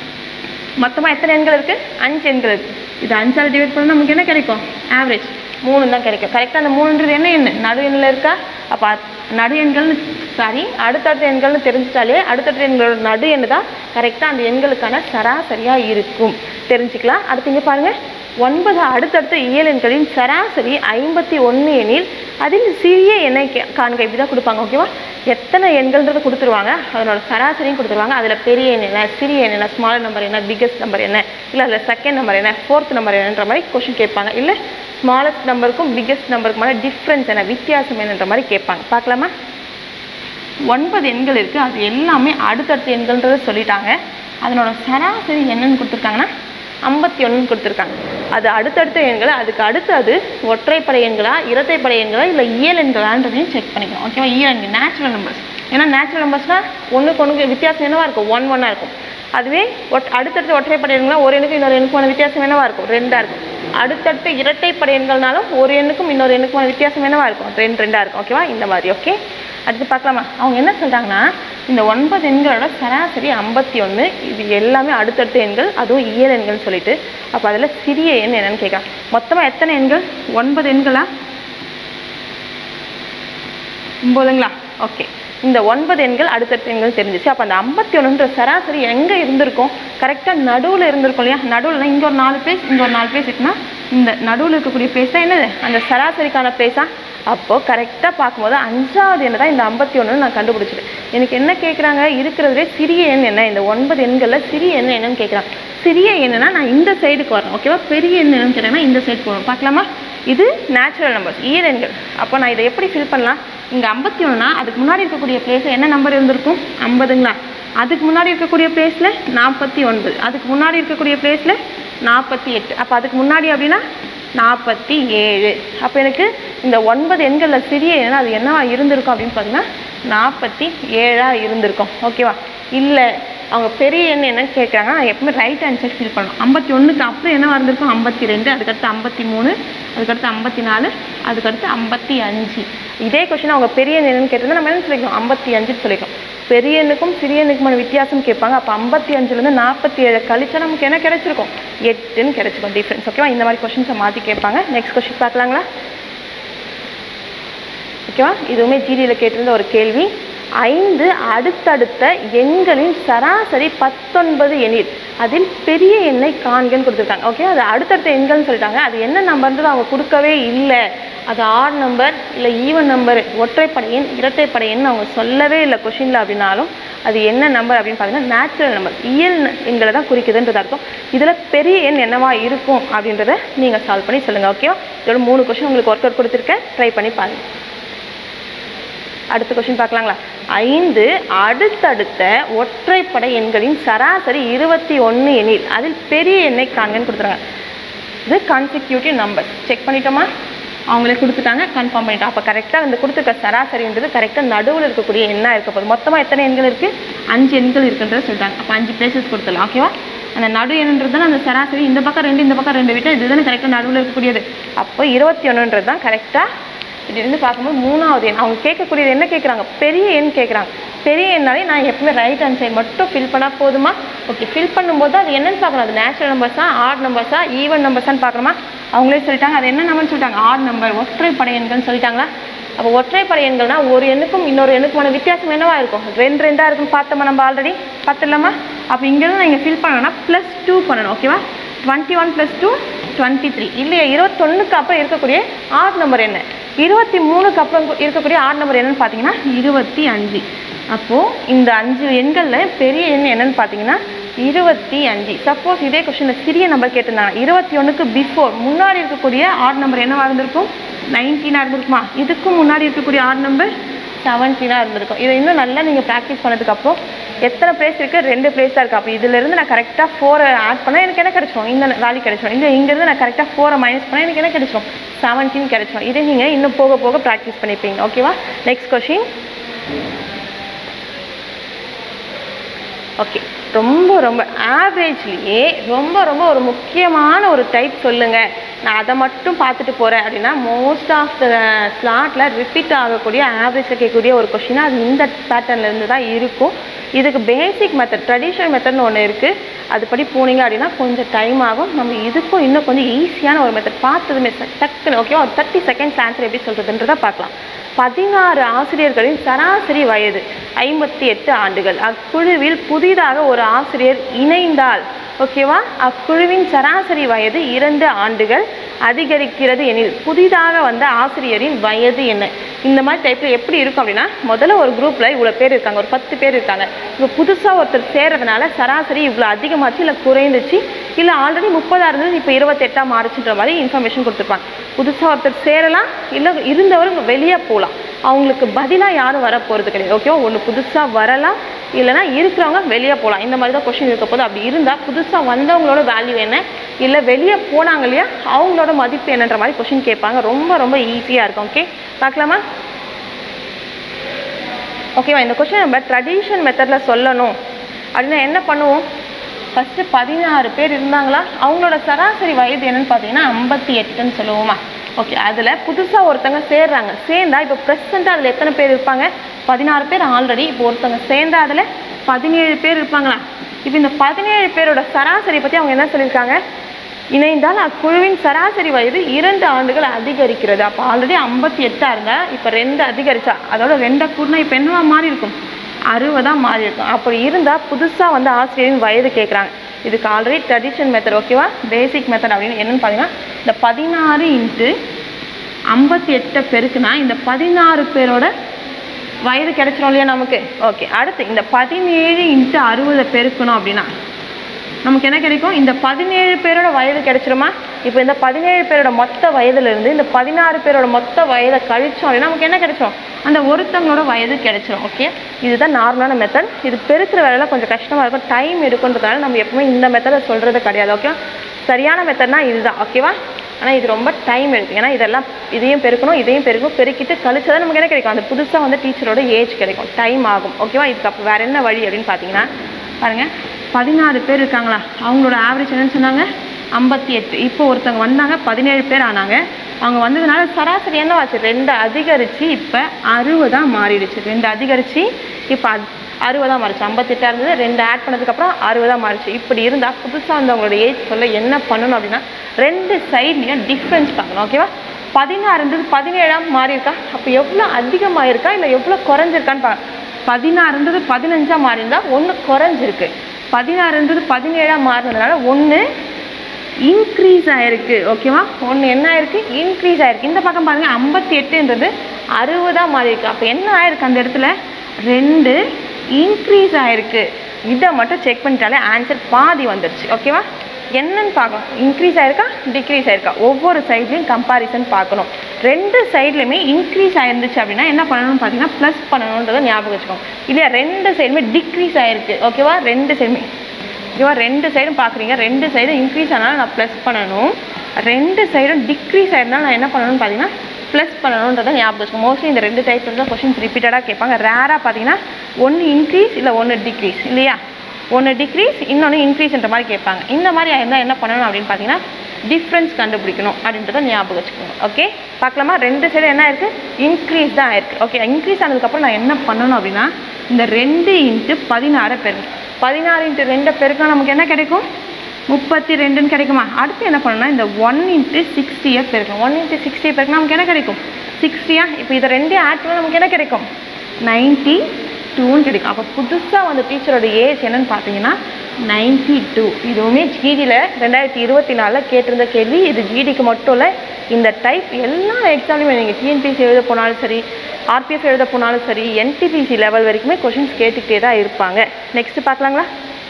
மொத்தமாக எத்தனை எண்கள் இருக்குது அஞ்சு எண்கள் இருக்குது இது அஞ்சால் டிவைட் பண்ணால் நமக்கு என்ன கிடைக்கும் ஆவரேஜ் மூணு தான் கிடைக்கும் கரெக்டாக அந்த மூணுன்றது என்ன எண் நடு எண்ணில் இருக்கா அப்போ நடு எண்கள்னு சாரி அடுத்தடுத்த எண்கள்னு தெரிஞ்சிட்டாலே அடுத்தடுத்த எண்களோட நடு எண் தான் கரெக்டாக அந்த எண்களுக்கான சராசரியாக இருக்கும் தெரிஞ்சுக்கலாம் அடுத்து இங்கே பாருங்கள் ஒன்பது அடுத்தடுத்த இயல் எண்களின் சராசரி ஐம்பத்தி ஒன்று எனில் அதில் சிறிய எண்ணை கே- காண்க இப்படி தான் கொடுப்பாங்க ஓகேவா எத்தனை எண்கள்ன்றது கொடுத்துருவாங்க அதனோட சராசரியும் கொடுத்துருவாங்க அதில் பெரிய எண் என்ன சிறிய எண் என்ன ஸ்மால் நம்பர் என்ன பிக்கஸ்ட் நம்பர் என்ன இல்லை அதில் செகண்ட் நம்பர் என்ன ஃபோர்த் நம்பர் என்னன்ற மாதிரி கொஷின் கேட்பாங்க இல்லை ஸ்மாலஸ்ட் நம்பருக்கும் பிக்கஸ்ட் நம்பருக்குமான டிஃப்ரென்ஸ் என்ன வித்தியாசம் என்னன்ற மாதிரி கேட்பாங்க பார்க்கலாமா ஒன்பது எண்கள் இருக்குது அது எல்லாமே அடுத்தடுத்த எண்கள்ன்றதை சொல்லிட்டாங்க அதனோட சராசரி என்னன்னு கொடுத்துருக்காங்கன்னா ஐம்பத்தி ஒன்றுன்னு கொடுத்துருக்காங்க அது அடுத்தடுத்த எண்கள் அதுக்கு அடுத்தது ஒற்றைப்படை எண்களா இரட்டைப்படை எண்களா இல்லை இயல் எண்களான்றதையும் செக் பண்ணிக்கணும் ஓகேவா இயல் எண்கள் நேச்சுரல் நம்பர்ஸ் ஏன்னா நேச்சுரல் நம்பர்ஸ்னால் ஒன்றுக்கு ஒன்றுக்கு வித்தியாசம் என்னவா இருக்கும் ஒன் ஒன்னாக இருக்கும் அதுவே ஒட் அடுத்தடுத்த ஒற்றைப்படை எண்களா ஒரு எண்ணுக்கும் இன்னொரு எண்ணுக்குமான வித்தியாசம் என்னவா இருக்கும் ரெண்டாக இருக்கும் அடுத்தடுத்த இரட்டைப்படை எண்கள்னாலும் ஒரு எண்ணுக்கும் இன்னொரு எண்ணுக்குமான வித்தியாசம் என்னவா இருக்கும் ரெண்டு ரெண்டாக இருக்கும் ஓகேவா இந்த மாதிரி ஓகே அடுத்து பார்க்கலாமா அவங்க என்ன சொல்கிறாங்கன்னா இந்த ஒன்பது எண்களோட சராசரி ஐம்பத்தி ஒன்று இது எல்லாமே அடுத்தடுத்த எண்கள் அதுவும் இயல் எண்கள்னு சொல்லிட்டு அப்போ அதில் சிறிய எண் என்னன்னு கேட்குறாங்க மொத்தமாக எத்தனை எண்கள் ஒன்பது எண்களா ஒம்பதுங்களா ஓகே இந்த ஒன்பது எண்கள் அடுத்தடுத்த எண்கள் தெரிஞ்சிச்சு அப்போ அந்த ஐம்பத்தி ஒன்றுன்ற சராசரி எங்கே இருந்திருக்கும் கரெக்டாக நடுவில் இருந்திருக்கும் இல்லையா நடுவில் இங்கே ஒரு நாலு பேஸ் இங்கே ஒரு நாலு பேஸ் இருக்குன்னா இந்த நடுவில் இருக்கக்கூடிய பேஸ் தான் என்னது அந்த சராசரிக்கான பேஸா அப்போது கரெக்டாக பார்க்கும்போது அஞ்சாவது எண்ணை தான் இந்த ஐம்பத்தி ஒன்று நான் கண்டுபிடிச்சிட்டேன் எனக்கு என்ன கேட்குறாங்க இருக்கிறதுலே சிறிய எண் என்ன இந்த ஒன்பது எண்களில் சிறிய எண் என்னன்னு கேட்குறாங்க சிறிய எண்ணுனா நான் இந்த சைடுக்கு வரேன் ஓகேவா பெரிய எண் என்னன்னு கேட்டாங்கன்னா இந்த சைடு போகணும் பார்க்கலாமா இது நேச்சுரல் நம்பர்ஸ் இயல் எண்கள் அப்போ நான் இதை எப்படி ஃபில் பண்ணலாம் இங்கே ஐம்பத்தி ஒன்றுனா அதுக்கு முன்னாடி இருக்கக்கூடிய பிளேஸில் என்ன நம்பர் இருந்திருக்கும் ஐம்பதுங்களா அதுக்கு முன்னாடி இருக்கக்கூடிய பிளேஸில் நாற்பத்தி ஒன்பது அதுக்கு முன்னாடி இருக்கக்கூடிய பிளேஸில் நாற்பத்தி எட்டு அப்போ அதுக்கு முன்னாடி அப்படின்னா நாற்பத்தி ஏழு அப்போ எனக்கு இந்த ஒன்பது எண்களில் சிறிய எண் அது என்னவா இருந்திருக்கும் அப்படின்னு பார்த்தீங்கன்னா நாற்பத்தி ஏழாக இருந்திருக்கும் ஓகேவா இல்லை அவங்க பெரிய எண் என்னன்னு கேட்குறாங்க நான் எப்பவுமே ரைட் ஹேண்ட் சைட் ஃபில் பண்ணணும் ஐம்பத்தி ஒன்றுக்கு அப்புறம் என்ன இருந்திருக்கும் ஐம்பத்தி ரெண்டு அதுக்கடுத்து ஐம்பத்தி மூணு அதுக்கடுத்து ஐம்பத்தி நாலு அதுக்கடுத்து ஐம்பத்தி அஞ்சு இதே கொஷின் அவங்க பெரிய எண் என்னன்னு கேட்டிருந்தா நம்ம என்ன சொல்லிக்கணும் ஐம்பத்தி அஞ்சுன்னு சொல்லிக்கணும் பெரிய எண்ணுக்கும் சிறிய எண்ணுக்குமான வித்தியாசம் கேட்பாங்க அப்போ ஐம்பத்தி அஞ்சுலேருந்து நாற்பத்தி ஏழு கழிச்சா நமக்கு என்ன கிடைச்சிருக்கும் எட்டுன்னு கிடைச்சிருக்கும் டிஃப்ரென்ஸ் ஓகேவா இந்த மாதிரி கொஷின்ஸை மாற்றி கேட்பாங்க நெக்ஸ்ட் கொஷின் பார்க்கலாங்களா ஓகேவா இதுவுமே ஜிடியில் கேட்டிருந்த ஒரு கேள்வி ஐந்து அடுத்தடுத்த எண்களின் சராசரி பத்தொன்பது எண்ணில் அதில் பெரிய எண்ணை காண்கன்னு கொடுத்துருக்காங்க ஓகே அது அடுத்தடுத்த எண்கள்னு சொல்லிட்டாங்க அது என்ன நம்பர்ன்றது அவங்க கொடுக்கவே இல்லை அது ஆட் நம்பர் இல்லை ஈவன் நம்பர் ஒற்றைப்படை எண் இரட்டைப்படை எண் அவங்க சொல்லவே இல்லை கொஷினில் அப்படின்னாலும் அது என்ன நம்பர் அப்படின்னு பார்த்தீங்கன்னா நேச்சுரல் நம்பர் இயல் எண்களை தான் குறிக்குதுன்றது அர்த்தம் இதில் பெரிய எண் என்னவா இருக்கும் அப்படின்றத நீங்கள் சால்வ் பண்ணி சொல்லுங்கள் ஓகேவா இதோட மூணு கொஷின் உங்களுக்கு ஒர்க் அவுட் கொடுத்துருக்கேன் ட்ரை பண்ணி பாருங்கள் அடுத்த கொஸ்டின் பார்க்கலாங்களா ஐந்து அடுத்தடுத்த ஒற்றைப்படை எண்களின் சராசரி இருபத்தி ஒன்று எண்ணில் அதில் பெரிய எண்ணை காண்கன்னு கொடுத்துருக்காங்க இது கான்சிக்யூட்டிவ் நம்பர் செக் பண்ணிட்டோமா அவங்களே கொடுத்துட்டாங்க கன்ஃபார்ம் பண்ணிட்டோம் அப்போ கரெக்டாக இந்த கொடுத்துருக்க சராசரின்றது கரெக்டாக நடுவில் இருக்கக்கூடிய எண்ணாக இருக்க போகுது மொத்தமாக எத்தனை எண்கள் இருக்குது அஞ்சு எண்கள் இருக்குன்றத சொல்லிட்டாங்க அப்போ அஞ்சு பிளேசஸ் கொடுத்துடலாம் ஓகேவா அந்த நடு எண்ணுன்றது தான் அந்த சராசரி இந்த பக்கம் ரெண்டு இந்த பக்கம் ரெண்டு விட்டு இதுதானே கரெக்டாக நடுவில் இருக்கக்கூடியது அப்போ இருபத்தி ஒன்றுன்றது தான் கரெக்டாக இருந்து பார்க்கும்போது மூணாவது எண் அவங்க கேட்கக்கூடியது என்ன கேட்குறாங்க பெரிய எண் கேட்குறாங்க பெரிய எண்ணாலே நான் எப்பவுமே ரைட் ஹேண்ட் சைடு மட்டும் ஃபில் பண்ணால் போதுமா ஓகே ஃபில் பண்ணும்போது அது என்னன்னு பார்க்கணும் அது நேச்சுரல் நம்பர்ஸா ஆட் நம்பர்ஸா ஈவன் நம்பர்ஸான்னு பார்க்கணுமா அவங்களே சொல்லிட்டாங்க அது என்ன நம்பர்னு சொல்லிட்டாங்க ஆட் நம்பர் ஒற்றைப்படை எண்கள்னு சொல்லிட்டாங்களா அப்போ ஒற்றைப்படை எண்கள்னா ஒரு எண்ணுக்கும் இன்னொரு எண்ணுக்குமான வித்தியாசம் என்னவா இருக்கும் ரெண்டு ரெண்டாக இருக்குன்னு பார்த்தோமா நம்ம ஆல்ரெடி பார்த்துலாமா அப்போ இங்கேருந்து நான் இங்கே ஃபில் பண்ணணும்னா ப்ளஸ் டூ பண்ணணும் ஓகேவா twenty one plus two twenty three இல்லையா இருபத்தொன்னுக்கு அப்புறம் இருக்கக்கூடிய ஆட் நம்பர் என்ன இருபத்தி மூணுக்கு அப்புறம் இருக்கக்கூடிய ஆட் நம்பர் என்னன்னு பார்த்தீங்கன்னா இருபத்தி அஞ்சு அப்போது இந்த அஞ்சு எண்களில் பெரிய எண் என்னன்னு பார்த்தீங்கன்னா இருபத்தி அஞ்சு சப்போஸ் இதே கொஸ்டினில் சிறிய நம்பர் கேட்டிருந்தாங்க இருபத்தி ஒன்றுக்கு பிஃபோர் முன்னாடி இருக்கக்கூடிய ஆட் நம்பர் என்னவா இருந்திருக்கும் நைன்டீனாக இருந்திருக்குமா இதுக்கும் முன்னாடி இருக்கக்கூடிய ஆட் நம்பர் செவன்டீனாக இருந்திருக்கும் இதை இன்னும் நல்லா நீங்கள் ப்ராக்டிஸ் பண்ணதுக்கப்புறம் எத்தனை பிளேஸ் இருக்குது ரெண்டு பிளேஸ் தான் இருக்குது அப்போ இதிலிருந்து நான் கரெக்டாக ஃபோரை ஆட் பண்ணால் எனக்கு என்ன கிடைச்சிரும் இந்த வேல்யூ கிடைச்சிரும் இல்லை இங்கேருந்து நான் கரெக்டாக ஃபோரை மைனஸ் பண்ணால் எனக்கு என்ன கிடைச்சிரும் செவன்டீன் கிடைச்சிரும் இதை நீங்கள் இன்னும் போக போக ப்ராக்டிஸ் பண்ணிப்பீங்க ஓகேவா நெக்ஸ்ட் கொஷின் ஓகே ரொம்ப ரொம்ப ஆவரேஜ்லேயே ரொம்ப ரொம்ப ஒரு முக்கியமான ஒரு டைப் சொல்லுங்கள் நான் அதை மட்டும் பார்த்துட்டு போகிறேன் அப்படின்னா மோஸ்ட் ஆஃப் த ஸ்லாட்டில் ரிப்பீட் ஆகக்கூடிய ஆவரேஜில் கேட்கக்கூடிய ஒரு கொஷினாக அது இந்த பேட்டர்ன்ல இருந்து தான் இருக்கும் இதுக்கு பேசிக் மெத்தட் ட்ரெடிஷ்னல் மெத்தட்னு ஒன்று இருக்குது அதுபடி போனீங்க அப்படின்னா கொஞ்சம் டைம் ஆகும் நம்ம இதுக்கும் இன்னும் கொஞ்சம் ஈஸியான ஒரு மெத்தட் பார்த்ததுமே டக்குன்னு ஓகேவா ஒரு தேர்ட்டி செகண்ட்ஸ் ஆன்சர் எப்படி சொல்கிறதுன்றதை பார்க்கலாம் பதினாறு ஆசிரியர்களின் சராசரி வயது ஐம்பத்தி எட்டு ஆண்டுகள் அக்குழுவில் புதிதாக ஒரு ஆசிரியர் இணைந்தால் ஓகேவா அக்குழுவின் சராசரி வயது இரண்டு ஆண்டுகள் அதிகரிக்கிறது எனில் புதிதாக வந்த ஆசிரியரின் வயது என்ன இந்த மாதிரி டைப்பில் எப்படி இருக்கும் அப்படின்னா முதல்ல ஒரு குரூப்பில் இவ்வளோ பேர் இருக்காங்க ஒரு பத்து பேர் இருக்காங்க இப்போ புதுசாக ஒருத்தர் சேர்றதுனால சராசரி இவ்வளோ அதிகமாச்சு இல்லை குறைந்துச்சு இல்லை ஆல்ரெடி முப்பதாக இருந்தது இப்போ இருபத்தெட்டாக மாறுச்சுன்ற மாதிரி இன்ஃபர்மேஷன் கொடுத்துருப்பாங்க புதுசாக ஒருத்தர் சேரலாம் இல்லை இருந்தவங்க வெளியே போகலாம் அவங்களுக்கு பதிலாக யாரும் வர போகிறது கிடையாது ஓகேவா ஒன்று புதுசாக வரலாம் இல்லைனா இருக்கிறவங்க வெளியே போகலாம் இந்த மாதிரி தான் கொஷின் இருக்க போது அப்படி இருந்தால் புதுசாக வந்தவங்களோட வேல்யூ என்ன இல்லை வெளியே போனாங்க இல்லையா அவங்களோட மதிப்பு என்னன்ற மாதிரி கொஷின் கேட்பாங்க ரொம்ப ரொம்ப ஈஸியாக இருக்கும் ஓகே பார்க்கலாமா ஓகேவா இந்த கொஷின் நம்ம ட்ரெடிஷன் மெத்தடில் சொல்லணும் அப்படின்னா என்ன பண்ணுவோம் ஃபஸ்ட்டு பதினாறு பேர் இருந்தாங்களா அவங்களோட சராசரி வயது என்னன்னு பார்த்தீங்கன்னா ஐம்பத்தி எட்டுன்னு சொல்லுவோமா ஓகே அதில் புதுசாக ஒருத்தங்க சேர்றாங்க சேர்ந்தா இப்போ ப்ரெசண்ட்டாக அதில் எத்தனை பேர் இருப்பாங்க பதினாறு பேர் ஆல்ரெடி இப்போ ஒருத்தங்க சேர்ந்தா அதில் பதினேழு பேர் இருப்பாங்களா இப்போ இந்த பதினேழு பேரோட சராசரி பற்றி அவங்க என்ன சொல்லியிருக்காங்க இணைந்தால் அக்குழுவின் சராசரி வயது இரண்டு ஆண்டுகள் அதிகரிக்கிறது அப்போ ஆல்ரெடி ஐம்பத்தி எட்டாக இருந்தால் இப்போ ரெண்டு அதிகரிச்சா அதோட ரெண்டை கூட்டினா இப்போ என்னவா மாறி இருக்கும் அறுபதாக மாறி இருக்கும் அப்படி இருந்தால் புதுசாக வந்து ஆசிரியரின் வயது கேட்குறாங்க இதுக்கு ஆல்ரெடி ட்ரெடிஷன் மெத்தட் ஓகேவா பேசிக் மெத்தட் அப்படின்னு என்னன்னு பார்த்தீங்கன்னா இந்த பதினாறு இன்ட்டு ஐம்பத்தி எட்டை பெருக்குனா இந்த பதினாறு பேரோட வயது கிடைச்சிரும் இல்லையா நமக்கு ஓகே அடுத்து இந்த பதினேழு இன்ட்டு அறுபதை பெருக்கணும் அப்படின்னா நமக்கு என்ன கிடைக்கும் இந்த பதினேழு பேரோட வயது கிடைச்சிருமா இப்போ இந்த பதினேழு பேரோட மொத்த வயதுலேருந்து இந்த பதினாறு பேரோட மொத்த வயதை கழிச்சோம் அப்படின்னா நமக்கு என்ன கிடைச்சோம் அந்த ஒருத்தவங்களோட வயது கிடைச்சிரும் ஓகே இதுதான் நார்மலான மெத்தட் இது பெருக்கிற வேலையில் கொஞ்சம் கஷ்டமாக இருக்கும் டைம் எடுக்குன்றதுனால நம்ம எப்பவுமே இந்த மெத்தடை சொல்கிறது கிடையாது ஓகே சரியான மெத்தட்னா இதுதான் ஓகேவா ஆனால் இது ரொம்ப டைம் எடுக்கும் ஏன்னா இதெல்லாம் இதையும் பெருக்கணும் இதையும் பெருக்கணும் பெருக்கிட்டு கழிச்சு தான் நமக்கு என்ன கிடைக்கும் அந்த புதுசாக வந்து டீச்சரோட ஏஜ் கிடைக்கும் டைம் ஆகும் ஓகேவா இதுக்கு அப்போ வேறு என்ன வழி அப்படின்னு பார்த்தீங்கன்னா பாருங்கள் பதினாறு பேர் இருக்காங்களா அவங்களோட ஆவரேஜ் என்னன்னு சொன்னாங்க ஐம்பத்தி எட்டு இப்போ ஒருத்தவங்க வந்தாங்க பதினேழு பேர் ஆனாங்க அவங்க வந்ததுனால சராசரி என்னவாச்சு ரெண்டு அதிகரித்து இப்போ அறுபதாக மாறிடுச்சு ரெண்டு அதிகரித்து இப்போ அறுபதாக மாறிச்சு ஐம்பத்தெட்டாக இருந்தது ரெண்டு ஆட் பண்ணதுக்கப்புறம் அறுபதாக மாறிச்சு இப்படி இருந்தால் புதுசாக வந்தவங்களோட ஏஜ் சொல்ல என்ன பண்ணணும் அப்படின்னா ரெண்டு சைட்லேயும் டிஃப்ரென்ஸ் பார்க்கணும் ஓகேவா பதினாறு இருந்தது பதினேழாம் மாறி இருக்கா அப்போ எவ்வளோ அதிகமாக இருக்கா இல்லை எவ்வளோ குறைஞ்சிருக்கான்னு பா பதினாறு இருந்தது பதினஞ்சா மாறி இருந்தா ஒன்று குறைஞ்சிருக்கு பதினாறு இருந்தது பதினேழா மாறினதுனால ஒன்று இன்க்ரீஸ் ஆயிருக்கு ஓகேவா ஒன்று என்ன ஆயிருக்கு இன்க்ரீஸ் ஆயிருக்கு இந்த பக்கம் பாருங்க ஐம்பத்தி எட்டுன்றது அறுபதாக மாறி இருக்கு அப்போ என்ன ஆயிருக்கு அந்த இடத்துல ரெண்டு இன்க்ரீஸ் ஆயிருக்கு இதை மட்டும் செக் பண்ணிட்டாலே ஆன்சர் பாதி வந்துருச்சு ஓகேவா என்னன்னு பார்க்கணும் இன்க்ரீஸ் ஆயிருக்கா டிக்ரீஸ் ஆயிருக்கா ஒவ்வொரு சைட்லையும் கம்பாரிசன் பார்க்கணும் ரெண்டு சைட்லையுமே இன்க்ரீஸ் ஆயிருந்துச்சு அப்படின்னா என்ன பண்ணணும்னு பார்த்தீங்கன்னா ப்ளஸ் பண்ணணுன்றதை ஞாபகம் வச்சுக்கோங்க இல்லையா ரெண்டு சைடுமே டிக்ரீஸ் ஆயிருக்கு ஓகேவா ரெண்டு சைடுமே ஓகேவா ரெண்டு சைடும் பார்க்குறீங்க ரெண்டு சைடும் இன்க்ரீஸ் ஆனாலும் நான் ப்ளஸ் பண்ணணும் ரெண்டு சைடும் டிக்ரீஸ் ஆயிருந்தாலும் நான் என்ன பண்ணணும்னு பார்த்தீங்கன்னா ப்ளஸ் பண்ணணுன்றதை ஞாபகம் வச்சுக்கோங்க மோஸ்ட்லி இந்த ரெண்டு டைப் தான் கொஷின்ஸ் ரிப்பீட்டடாக கேட்பாங்க ரேராக பார்த்தீங்கன்னா ஒன்று இன்க்ரீஸ் இல்லை ஒன்று டிக்ரீஸ் இல்லையா ஒன்று டிக்ரீஸ் இன்னொன்று இன்க்ரீஸ்ன்ற மாதிரி கேட்பாங்க இந்த மாதிரி இருந்தால் என்ன பண்ணணும் அப்படின்னு பார்த்தீங்கன்னா டிஃப்ரென்ஸ் கண்டுபிடிக்கணும் அப்படின்றத ஞாபகம் வச்சுக்கோங்க ஓகே பார்க்கலாமா ரெண்டு சைடு என்ன ஆயிருக்கு இன்க்ரீஸ் தான் ஆயிருக்கு ஓகே இன்க்ரீஸ் ஆனதுக்கப்புறம் நான் என்ன பண்ணணும் அப்படின்னா இந்த ரெண்டு இன்ட்டு பதினாறு பெருக்கணும் பதினாறு இன்ட்டு ரெண்டை பெருக்கினா நமக்கு என்ன கிடைக்கும் முப்பத்தி ரெண்டுன்னு கிடைக்குமா அடுத்து என்ன பண்ணணும்னா இந்த ஒன் இன்ட்டு சிக்ஸ்டியை பெருக்கணும் ஒன் இன்ட்டு சிக்ஸ்டியை பெருக்கினா நமக்கு என்ன கிடைக்கும் சிக்ஸ்டியா இப்போ இதை ரெண்டையும் ஆட் பண்ணால் நமக்கு என்ன கிடைக்கும் நைன்ட்டி டூன்னு கிடைக்கும் அப்போ புதுசாக வந்த டீச்சரோட ஏஜ் என்னன்னு பார்த்தீங்கன்னா நைன்ட்டி டூ இதுவுமே ஜிடியில் ரெண்டாயிரத்தி இருபத்தி நாலில் கேட்டிருந்த கேள்வி இது ஜிடிக்கு மட்டும் இல்லை இந்த டைப் எல்லா எக்ஸாம்லையுமே நீங்கள் டிஎன்பிசி எழுத போனாலும் சரி ஆர்பிஎஃப் எழுத போனாலும் சரி என்டிபிசி லெவல் வரைக்குமே கொஷின்ஸ் கேட்டுக்கிட்டே தான் இருப்பாங்க நெக்ஸ்ட் பார்க்கலாங்களா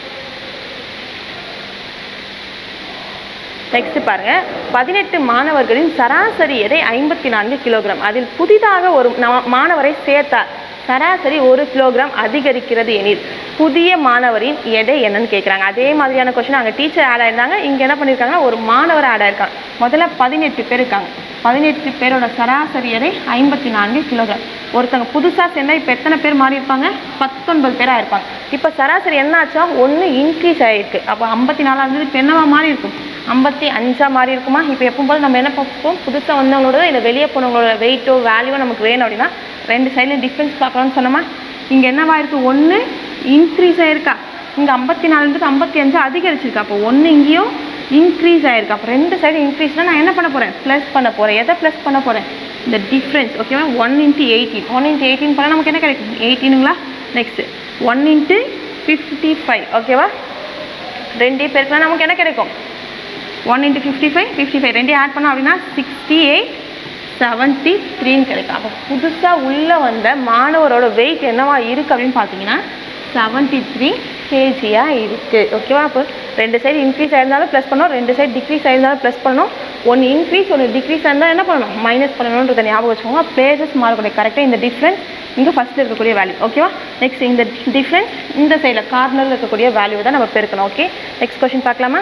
நெக்ஸ்ட் பாருங்க பதினெட்டு மாணவர்களின் சராசரி எடை ஐம்பத்தி நான்கு கிலோகிராம் அதில் புதிதாக ஒரு நா- மாணவரை சேர்த்தார் சராசரி ஒரு கிலோகிராம் அதிகரிக்கிறது எனில் புதிய மாணவரின் எடை என்னன்னு கேட்குறாங்க அதே மாதிரியான கொஸ்டின் அங்கே டீச்சர் ஆட் ஆயிருந்தாங்க இங்கே என்ன பண்ணியிருக்காங்கன்னா ஒரு மாணவர் ஆட் ஆயிருக்காங்க முதல்ல பதினெட்டு பேர் இருக்காங்க பதினெட்டு பேரோட சராசரி எடை ஐம்பத்தி நான்கு கிலோகிராம் ஒருத்தவங்க புதுசாக சேர்ந்தா இப்போ எத்தனை பேர் மாறி இருப்பாங்க பத்தொன்பது பேராக இருப்பாங்க இப்போ சராசரி என்ன ஆச்சா ஒன்று இன்க்ரீஸ் ஆகிருக்கு அப்போ ஐம்பத்தி நாலாக இருந்தது இப்போ என்னவா மாறி இருக்கும் ஐம்பத்தி அஞ்சா மாறி இருக்குமா இப்போ எப்பவும் போல நம்ம என்ன பார்ப்போம் புதுசாக வந்தவங்களோட இல்லை வெளியே போனவங்களோட வெயிட்டோ வேல்யூவோ நமக்கு வேணும் அப்படின்னா ரெண்டு சைட்லையும் டிஃப்ரென்ஸ் பார்க்கணும்னு சொன்னோமா இங்கே என்னவா இருக்கு ஒன்று இன்க்ரீஸ் ஆயிருக்கா இங்கே ஐம்பத்தி நாலுன்றது ஐம்பத்தி அஞ்சு அதிகரிச்சிருக்கா அப்போ ஒன்று இங்கேயும் இன்க்ரீஸ் ஆயிருக்கு அப்போ ரெண்டு சைடு இன்க்ரீஸ்னால் நான் என்ன பண்ண போகிறேன் ப்ளஸ் பண்ண போகிறேன் எதை ப்ளஸ் பண்ண போகிறேன் இந்த டிஃப்ரென்ஸ் ஓகேவா one into eighteen one into eighteen பண்ணால் நமக்கு என்ன கிடைக்கும் எயிட்டீனுங்களா next one into fifty five ஓகேவா ரெண்டே பேருக்குலாம் நமக்கு என்ன கிடைக்கும் one into fifty five fifty five ரெண்டையும் ஆட் பண்ணோம் அப்படின்னா சிக்ஸ்டி எயிட் செவன்ட்டி த்ரீன்னு கிடைக்கும் அப்போ புதுசாக உள்ளே வந்த மாணவரோட வெயிட் என்னவா இருக்குது அப்படின்னு பார்த்தீங்கன்னா செவன்ட்டி த்ரீ கேஜியாக இருக்குது ஓகேவா அப்போ ரெண்டு சைடு இன்க்ரீஸ் ஆயிருந்தாலும் ப்ளஸ் பண்ணணும் ரெண்டு சைடு டிக்ரீஸ் ஆயிருந்தாலும் ப்ளஸ் பண்ணணும் ஒன்று இன்க்ரீஸ் ஒன்று டிக்ரீஸ் ஆயிருந்தால் என்ன பண்ணணும் மைனஸ் பண்ணணுன்றதை ஞாபகம் வச்சுக்கோங்க பிளேசஸ் மாறக்கூடிய கரெக்டாக இந்த டிஃப்ரென்ஸ் இங்கே ஃபஸ்ட்டில் இருக்கக்கூடிய வேல்யூ ஓகேவா நெக்ஸ்ட் இந்த டிஃப்ரென்ஸ் இந்த சைடில் கார்னரில் இருக்கக்கூடிய வேல்யூ தான் நம்ம பெருக்கணும் ஓகே நெக்ஸ்ட் கொஸ்டின் பார்க்கலாமா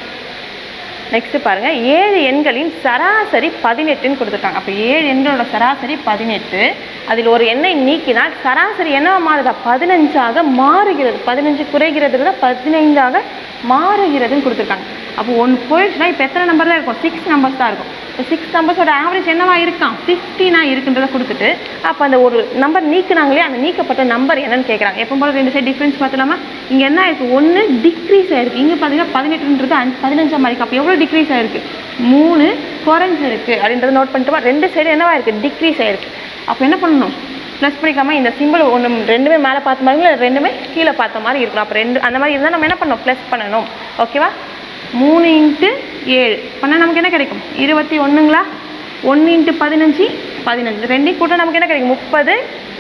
நெக்ஸ்ட் பாருங்க ஏழு எண்களின் சராசரி பதினெட்டுன்னு கொடுத்துருக்காங்க அப்போ ஏழு எண்களோட சராசரி பதினெட்டு அதில் ஒரு எண்ணை நீக்கினால் சராசரி என்னவா மாறுதா பதினஞ்சாக மாறுகிறது பதினஞ்சு குறைகிறது தான் பதினைந்தாக மாறுகிறதுன்னு கொடுத்துருக்காங்க அப்போ ஒன்று போயிடுச்சுன்னா இப்போ எத்தனை நம்பர் தான் இருக்கும் சிக்ஸ் நம்பர்ஸ் தான் இருக்கும் இப்போ சிக்ஸ் நம்பர்ஸோட ஆவரேஜ் என்னவா இருக்கான் ஃபிஃப்டினா இருக்குன்றதை கொடுத்துட்டு அப்போ அந்த ஒரு நம்பர் நீக்குனாங்களே அந்த நீக்கப்பட்ட நம்பர் என்னன்னு கேட்குறாங்க எப்போ போல ரெண்டு சைடு டிஃப்ரென்ஸ் பார்த்தலாமா இங்கே என்ன ஆயிருக்கு ஒன்று டிக்ரீஸ் ஆயிருக்கு இங்கே பார்த்தீங்கன்னா பதினெட்டுன்றது அஞ்சு பதினஞ்சாம் மாதிரி அப்போ எவ்வளோ டிக்ரீஸ் ஆயிருக்கு மூணு குறைஞ்சிருக்கு அப்படின்றத நோட் பண்ணிட்டுமா ரெண்டு சைடு என்னவா இருக்கு டிக்ரீஸ் ஆயிருக்கு அப்போ என்ன பண்ணணும் ப்ளஸ் பண்ணிக்காம இந்த சிம்பிள் ஒன்று ரெண்டுமே மேலே பார்த்த மாதிரி இல்லை ரெண்டுமே கீழே பார்த்த மாதிரி இருக்கணும் அப்போ ரெண்டு அந்த மாதிரி இருந்தால் நம்ம என்ன பண்ணணும் ப்ளஸ் பண்ணணும் ஓகேவா மூணு இன்ட்டு ஏழு பண்ணால் நமக்கு என்ன கிடைக்கும் இருபத்தி ஒன்றுங்களா ஒன்று இன்ட்டு பதினஞ்சு பதினஞ்சு ரெண்டையும் கூட்டம் நமக்கு என்ன கிடைக்கும் முப்பது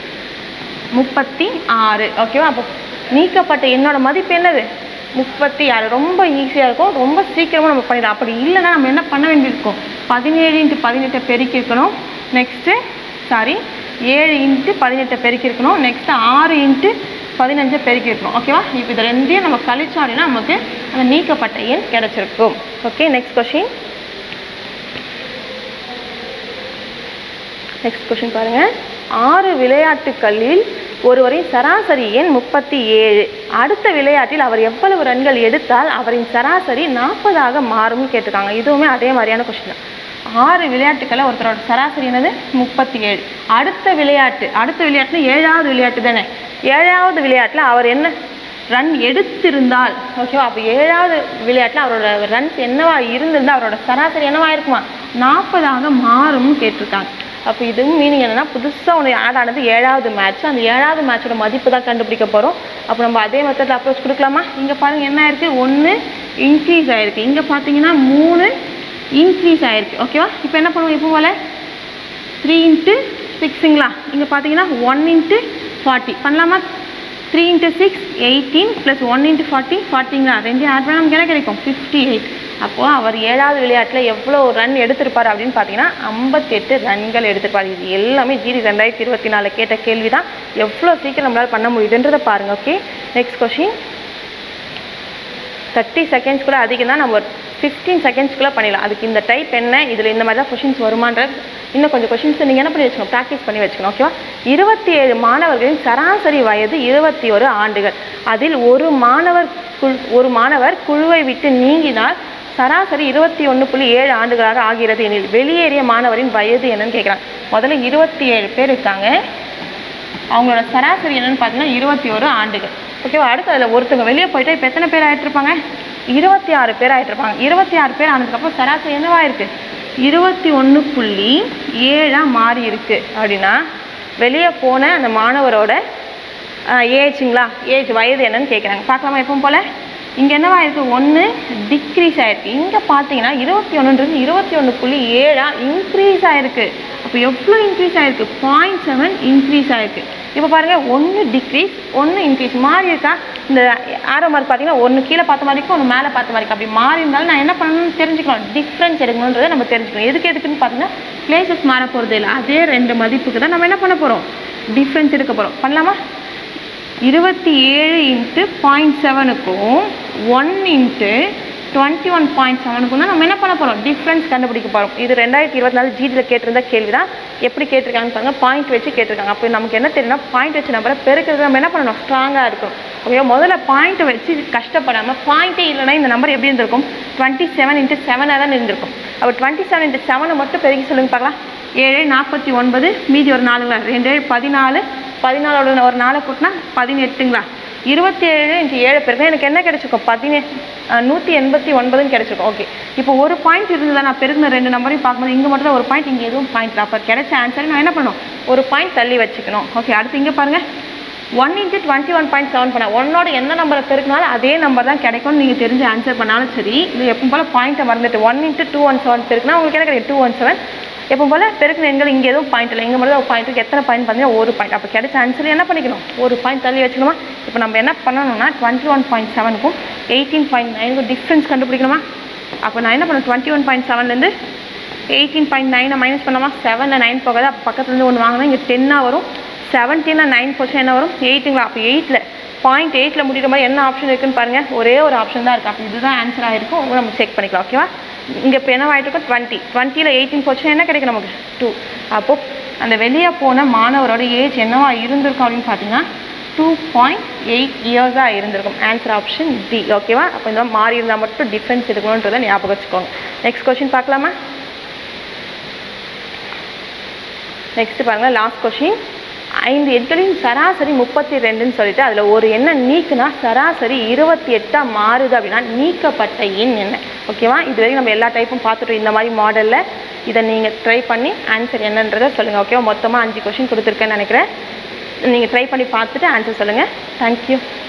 முப்பத்தி ஆறு ஓகேவா அப்போ நீக்கப்பட்ட என்னோட மதிப்பு என்னது முப்பத்தி ஆறு ரொம்ப ஈஸியாக இருக்கும் ரொம்ப சீக்கிரமாக நம்ம பண்ணிடலாம் அப்படி இல்லைன்னா நம்ம என்ன பண்ண வேண்டியிருக்கும் பதினேழு இன்ட்டு பதினெட்டை பெருக்கியிருக்கணும் நெக்ஸ்ட்டு சாரி ஏழு இன்ட்டு பதினெட்டை பெருக்கியிருக்கணும் நெக்ஸ்ட்டு ஆறு இன்ட்டு பதினஞ்சை பெருக்கியிருக்கணும் ஓகேவா இப்போ இது ரெண்டையும் நம்ம கழிச்சோம் அப்படின்னா நமக்கு அந்த நீக்கப்பட்ட எண் கிடச்சிருக்கும் okay next question next question பாருங்க ஆறு விளையாட்டுகளில் ஒருவரின் சராசரி எண் முப்பத்தி ஏழு அடுத்த விளையாட்டில் அவர் எவ்வளவு ரன்கள் எடுத்தால் அவரின் சராசரி நாற்பதாக மாறும்னு கேட்டிருக்காங்க இதுவுமே அதே மாதிரியான கொஷின் தான் ஆறு விளையாட்டுக்களில் ஒருத்தரோட சராசரி என்னது முப்பத்தி ஏழு அடுத்த விளையாட்டு அடுத்த விளையாட்டுல ஏழாவது விளையாட்டு தானே ஏழாவது விளையாட்டில் அவர் என்ன ரன் எடுத்திருந்தால் ஓகேவா அப்போ ஏழாவது விளையாட்டில் அவரோட ரன்ஸ் என்னவா இருந்திருந்தால் அவரோட சராசரி என்னவா இருக்குமா நாற்பதாக மாறும்னு கேட்டிருக்காங்க அப்போ இதுவும் மீனிங் என்னன்னா புதுசாக ஒன்று ஆட் ஆனது ஏழாவது மேட்ச் அந்த ஏழாவது மேட்சோட மதிப்பு தான் கண்டுபிடிக்க போகிறோம் அப்போ நம்ம அதே மெத்தடில் அப்ரோச் கொடுக்கலாமா இங்கே பாருங்கள் என்ன ஆயிருக்கு ஒன்று இன்க்ரீஸ் ஆயிருக்கு இங்கே பார்த்தீங்கன்னா மூணு இன்க்ரீஸ் ஆயிருக்கு ஓகேவா இப்போ என்ன பண்ணுவோம் இப்போ போல த்ரீ இன்ட்டு சிக்ஸுங்களா இங்கே பார்த்தீங்கன்னா ஒன் இன்ட்டு ஃபார்ட்டி பண்ணலாமா three into six eighteen plus one into forty ஃபார்ட்டிங்களா ரெண்டையும் ஆட் பண்ணால் நமக்கு என்ன கிடைக்கும் ஃபிஃப்டி எயிட் அப்போது அவர் ஏழாவது விளையாட்டில் எவ்வளோ ரன் எடுத்திருப்பார் அப்படின்னு பார்த்தீங்கன்னா ஐம்பத்தெட்டு ரன்கள் எடுத்திருப்பார் இது எல்லாமே ஜிடி ரெண்டாயிரத்தி இருபத்தி நாலு கேட்ட கேள்வி தான் எவ்வளோ சீக்கிரம் நம்மளால் பண்ண முடியுதுன்றதை பாருங்கள் okay next question thirty seconds கூட அதிகம் தான் நம்ம ஃபிஃப்டீன் செகண்ட்ஸ்க்குள்ளே பண்ணிடலாம் அதுக்கு இந்த டைப் என்ன இதில் இந்த மாதிரி தான் கொஷின்ஸ் வருமான்றது இன்னும் கொஞ்சம் கொஷின்ஸ் நீங்கள் என்ன பண்ணி வச்சுக்கணும் ப்ராக்டிஸ் பண்ணி வச்சுக்கணும் ஓகேவா இருபத்தி ஏழு மாணவர்களின் சராசரி வயது இருபத்தி ஒரு ஆண்டுகள் அதில் ஒரு மாணவர் குழு ஒரு மாணவர் குழுவை விட்டு நீங்கினால் சராசரி இருபத்தி ஒன்று புள்ளி ஏழு ஆண்டுகளாக ஆகிறது எனில் வெளியேறிய மாணவரின் வயது என்னன்னு கேட்குறாங்க முதல்ல இருபத்தி ஏழு பேர் இருக்காங்க அவங்களோட சராசரி என்னன்னு பார்த்தீங்கன்னா இருபத்தி ஒரு ஆண்டுகள் ஓகேவா அடுத்து அதில் ஒருத்தவங்க வெளியே போயிட்டு இப்போ எத்தனை பேர் ஆயிட்டிருப்பாங்க இருபத்தி ஆறு பேர் ஆயிட்டிருப்பாங்க இருபத்தி ஆறு பேர் ஆனதுக்கப்புறம் சராசரி என்னவா இருக்கு இருபத்தி ஒன்று புள்ளி ஏழாக மாறி இருக்கு அப்படின்னா வெளியே போன அந்த மாணவரோட ஏஜுங்களா ஏஜ் வயது என்னன்னு கேட்குறாங்க பார்க்கலாமா எப்பவும் போல் இங்கே என்னவா இருக்குது ஒன்று டிக்ரீஸ் ஆயிருக்கு இங்கே பார்த்தீங்கன்னா இருபத்தி ஒன்றுன்றது இருபத்தி ஒன்று புள்ளி ஏழாக இன்க்ரீஸ் ஆயிருக்கு அப்போ எவ்வளோ இன்க்ரீஸ் ஆயிருக்கு பாயிண்ட் செவன் இன்க்ரீஸ் ஆயிருக்கு இப்போ பாருங்கள் ஒன்று டிக்ரீஸ் ஒன்று இன்க்ரீஸ் மாறி இருக்கா இந்த ஆரோ மார்க் பார்த்தீங்கன்னா ஒன்று கீழே பார்த்த மாதிரி இருக்கும் ஒன்று மேலே பார்த்த மாதிரி இருக்கும் அப்படி மாறி இருந்தாலும் நான் என்ன பண்ணணும்னு தெரிஞ்சுக்கணும் டிஃப்ரென்ஸ் எடுக்கணுன்றதை நம்ம தெரிஞ்சுக்கணும் எதுக்கு எதுக்குன்னு பார்த்தீங்கன்னா பிளேசஸ் மாற போகிறது இல்லை அதே ரெண்டு மதிப்புக்கு தான் நம்ம என்ன பண்ண போகிறோம் டிஃப்ரென்ஸ் எடுக்க போகிறோம் பண்ணலாமா இருபத்தி ஏழு இன்ட்டு பாயிண்ட் செவனுக்கும் one into twenty one point செவனுக்கும் தான் நம்ம என்ன பண்ண போகிறோம் டிஃப்ரென்ஸ் கண்டுபிடிக்க போகிறோம் இது ரெண்டாயிரத்தி இருபத்தி நாலு ஜிடியில் கேட்டிருந்த கேள்வி தான் எப்படி கேட்டிருக்காங்கன்னு பாருங்க பாயிண்ட் வச்சு கேட்டிருக்காங்க அப்போ நமக்கு என்ன தெரியும்னா பாயிண்ட் வச்சு நம்பரை பெருக்கிறது நம்ம என்ன பண்ணணும் ஸ்ட்ராங்காக இருக்கும் ஓகே முதல்ல பாயிண்ட்டை வச்சு கஷ்டப்படாமல் பாயிண்ட்டே இல்லைன்னா இந்த நம்பர் எப்படி இருந்திருக்கும் டுவெண்ட்டி செவன் இன்ட்டு செவனாக தான் இருந்திருக்கும் அப்போ டுவெண்ட்டி செவன் இன்ட்டு செவனை மட்டும் பெருக்கி சொல்லுங்க பார்க்கலாம் ஏழு நாற்பத்தி ஒன்பது மீதி ஒரு நாலுங்களா ரெண்டு ஏழு பதினாலு பதினாலோட ஒரு நாளை கூட்டினா பதினெட்டுங்களா இருபத்தி ஏழு இன்ட்டு ஏழு பேருக்கு எனக்கு என்ன கிடைச்சிருக்கும் பதினே நூற்றி எண்பத்தி ஒன்பதுன்னு கிடைச்சிருக்கும் ஓகே இப்போ ஒரு பாயிண்ட் இருந்ததா நான் பெருக்கின ரெண்டு நம்பரையும் பார்க்கும்போது இங்கே மட்டும் தான் ஒரு பாயிண்ட் இங்கே எதுவும் பாயிண்ட் அப்போ கிடைச்ச ஆன்சரை நான் என்ன பண்ணணும் ஒரு பாயிண்ட் தள்ளி வச்சுக்கணும் ஓகே அடுத்து இங்கே பாருங்கள் one into twenty one point seven பண்ண ஒன்னோட எந்த நம்பரை பெருக்கினாலும் அதே நம்பர் தான் கிடைக்கும்னு நீங்கள் தெரிஞ்சு ஆன்சர் பண்ணாலும் சரி இது எப்பவும் போல் பாயிண்ட்டை மறந்துட்டு one into two one seven பெருக்குனா உங்களுக்கு என்ன கிடைக்கும் டூ ஒன் செவன் எப்போ போல் பெருக்கின எண்கள் இங்கே எதுவும் பாயிண்ட் இல்லை இங்கே மட்டும் ஒரு பாயிண்ட் இருக்கு எத்தனை பாயிண்ட் பார்த்தீங்கன்னா ஒரு பாயிண்ட் அப்போ கிடைச்ச ஆன்சர் என்ன பண்ணிக்கணும் ஒரு பாயிண்ட் தள்ளி வச்சுக்கணுமா இப்போ நம்ம என்ன பண்ணணும்னா டுவெண்ட்டி ஒன் பாயிண்ட் செவனுக்கும் எயிட்டீன் பாயிண்ட் நைனுக்கும் டிஃப்ரென்ஸ் கண்டுபிடிக்கணுமா அப்போ நான் என்ன பண்ணுவேன் டுவெண்ட்டி ஒன் பாயிண்ட் செவன்லேருந்து எயிட்டீன் பாயிண்ட் நைனை மைனஸ் பண்ணலாமா செவனில் நைன் போகாது அப்போ பக்கத்துலேருந்து ஒன்று வாங்கினா இங்கே டென்னாக வரும் செவன்டீனில் நைன் போச்சு என்ன வரும் எயிட்டுங்களா அப்போ எயிட்டில் பாயிண்ட் எயிட்டில் முடிகிற மாதிரி என்ன ஆப்ஷன் இருக்குன்னு பாருங்கள் ஒரே ஒரு ஆப்ஷன் தான் இருக்குது அப்போ இதுதான் ஆன்சர் ஆகிருக்கும் உங்க நம்ம செக் பண்ணிக்கலாம் ஓகேவா இங்கே இப்போ என்ன ஆகிட்டு இருக்கும் டுவெண்ட்டி டுவெண்ட்டியில் எயிட்டீன் போச்சுன்னா என்ன கிடைக்கும் நமக்கு டூ அப்போது அந்த வெளியே போன மாணவரோட ஏஜ் என்னவா இருந்திருக்கும் அப்படின்னு பார்த்தீங்கன்னா டூ பாயிண்ட் எயிட் இயர்ஸாக இருந்திருக்கும் ஆன்சர் ஆப்ஷன் டி ஓகேவா அப்போ இந்த மாதிரி மாறி இருந்தால் மட்டும் டிஃப்ரென்ஸ் இருக்கணுன்றதை ஞாபகம் வச்சுக்கோங்க நெக்ஸ்ட் கொஷின் பார்க்கலாமா நெக்ஸ்ட் பாருங்க லாஸ்ட் கொஷின் ஐந்து எண்களின் சராசரி முப்பத்தி ரெண்டுன்னு சொல்லிட்டு அதில் ஒரு எண்ணை நீக்குனா சராசரி இருபத்தி எட்டாக மாறுது அப்படின்னா நீக்கப்பட்ட எண் என்ன ஓகேவா இது வரைக்கும் நம்ம எல்லா டைப்பும் பார்த்துட்டோம் இந்த மாதிரி மாடலில் இதை நீங்கள் ட்ரை பண்ணி ஆன்சர் என்னன்றதை சொல்லுங்கள் ஓகேவா மொத்தமாக அஞ்சு கொஷின் கொடுத்துருக்கேன்னு நினைக்கிறேன் நீங்கள் ட்ரை பண்ணி பார்த்துட்டு ஆன்சர் சொல்லுங்கள் தேங்க்யூ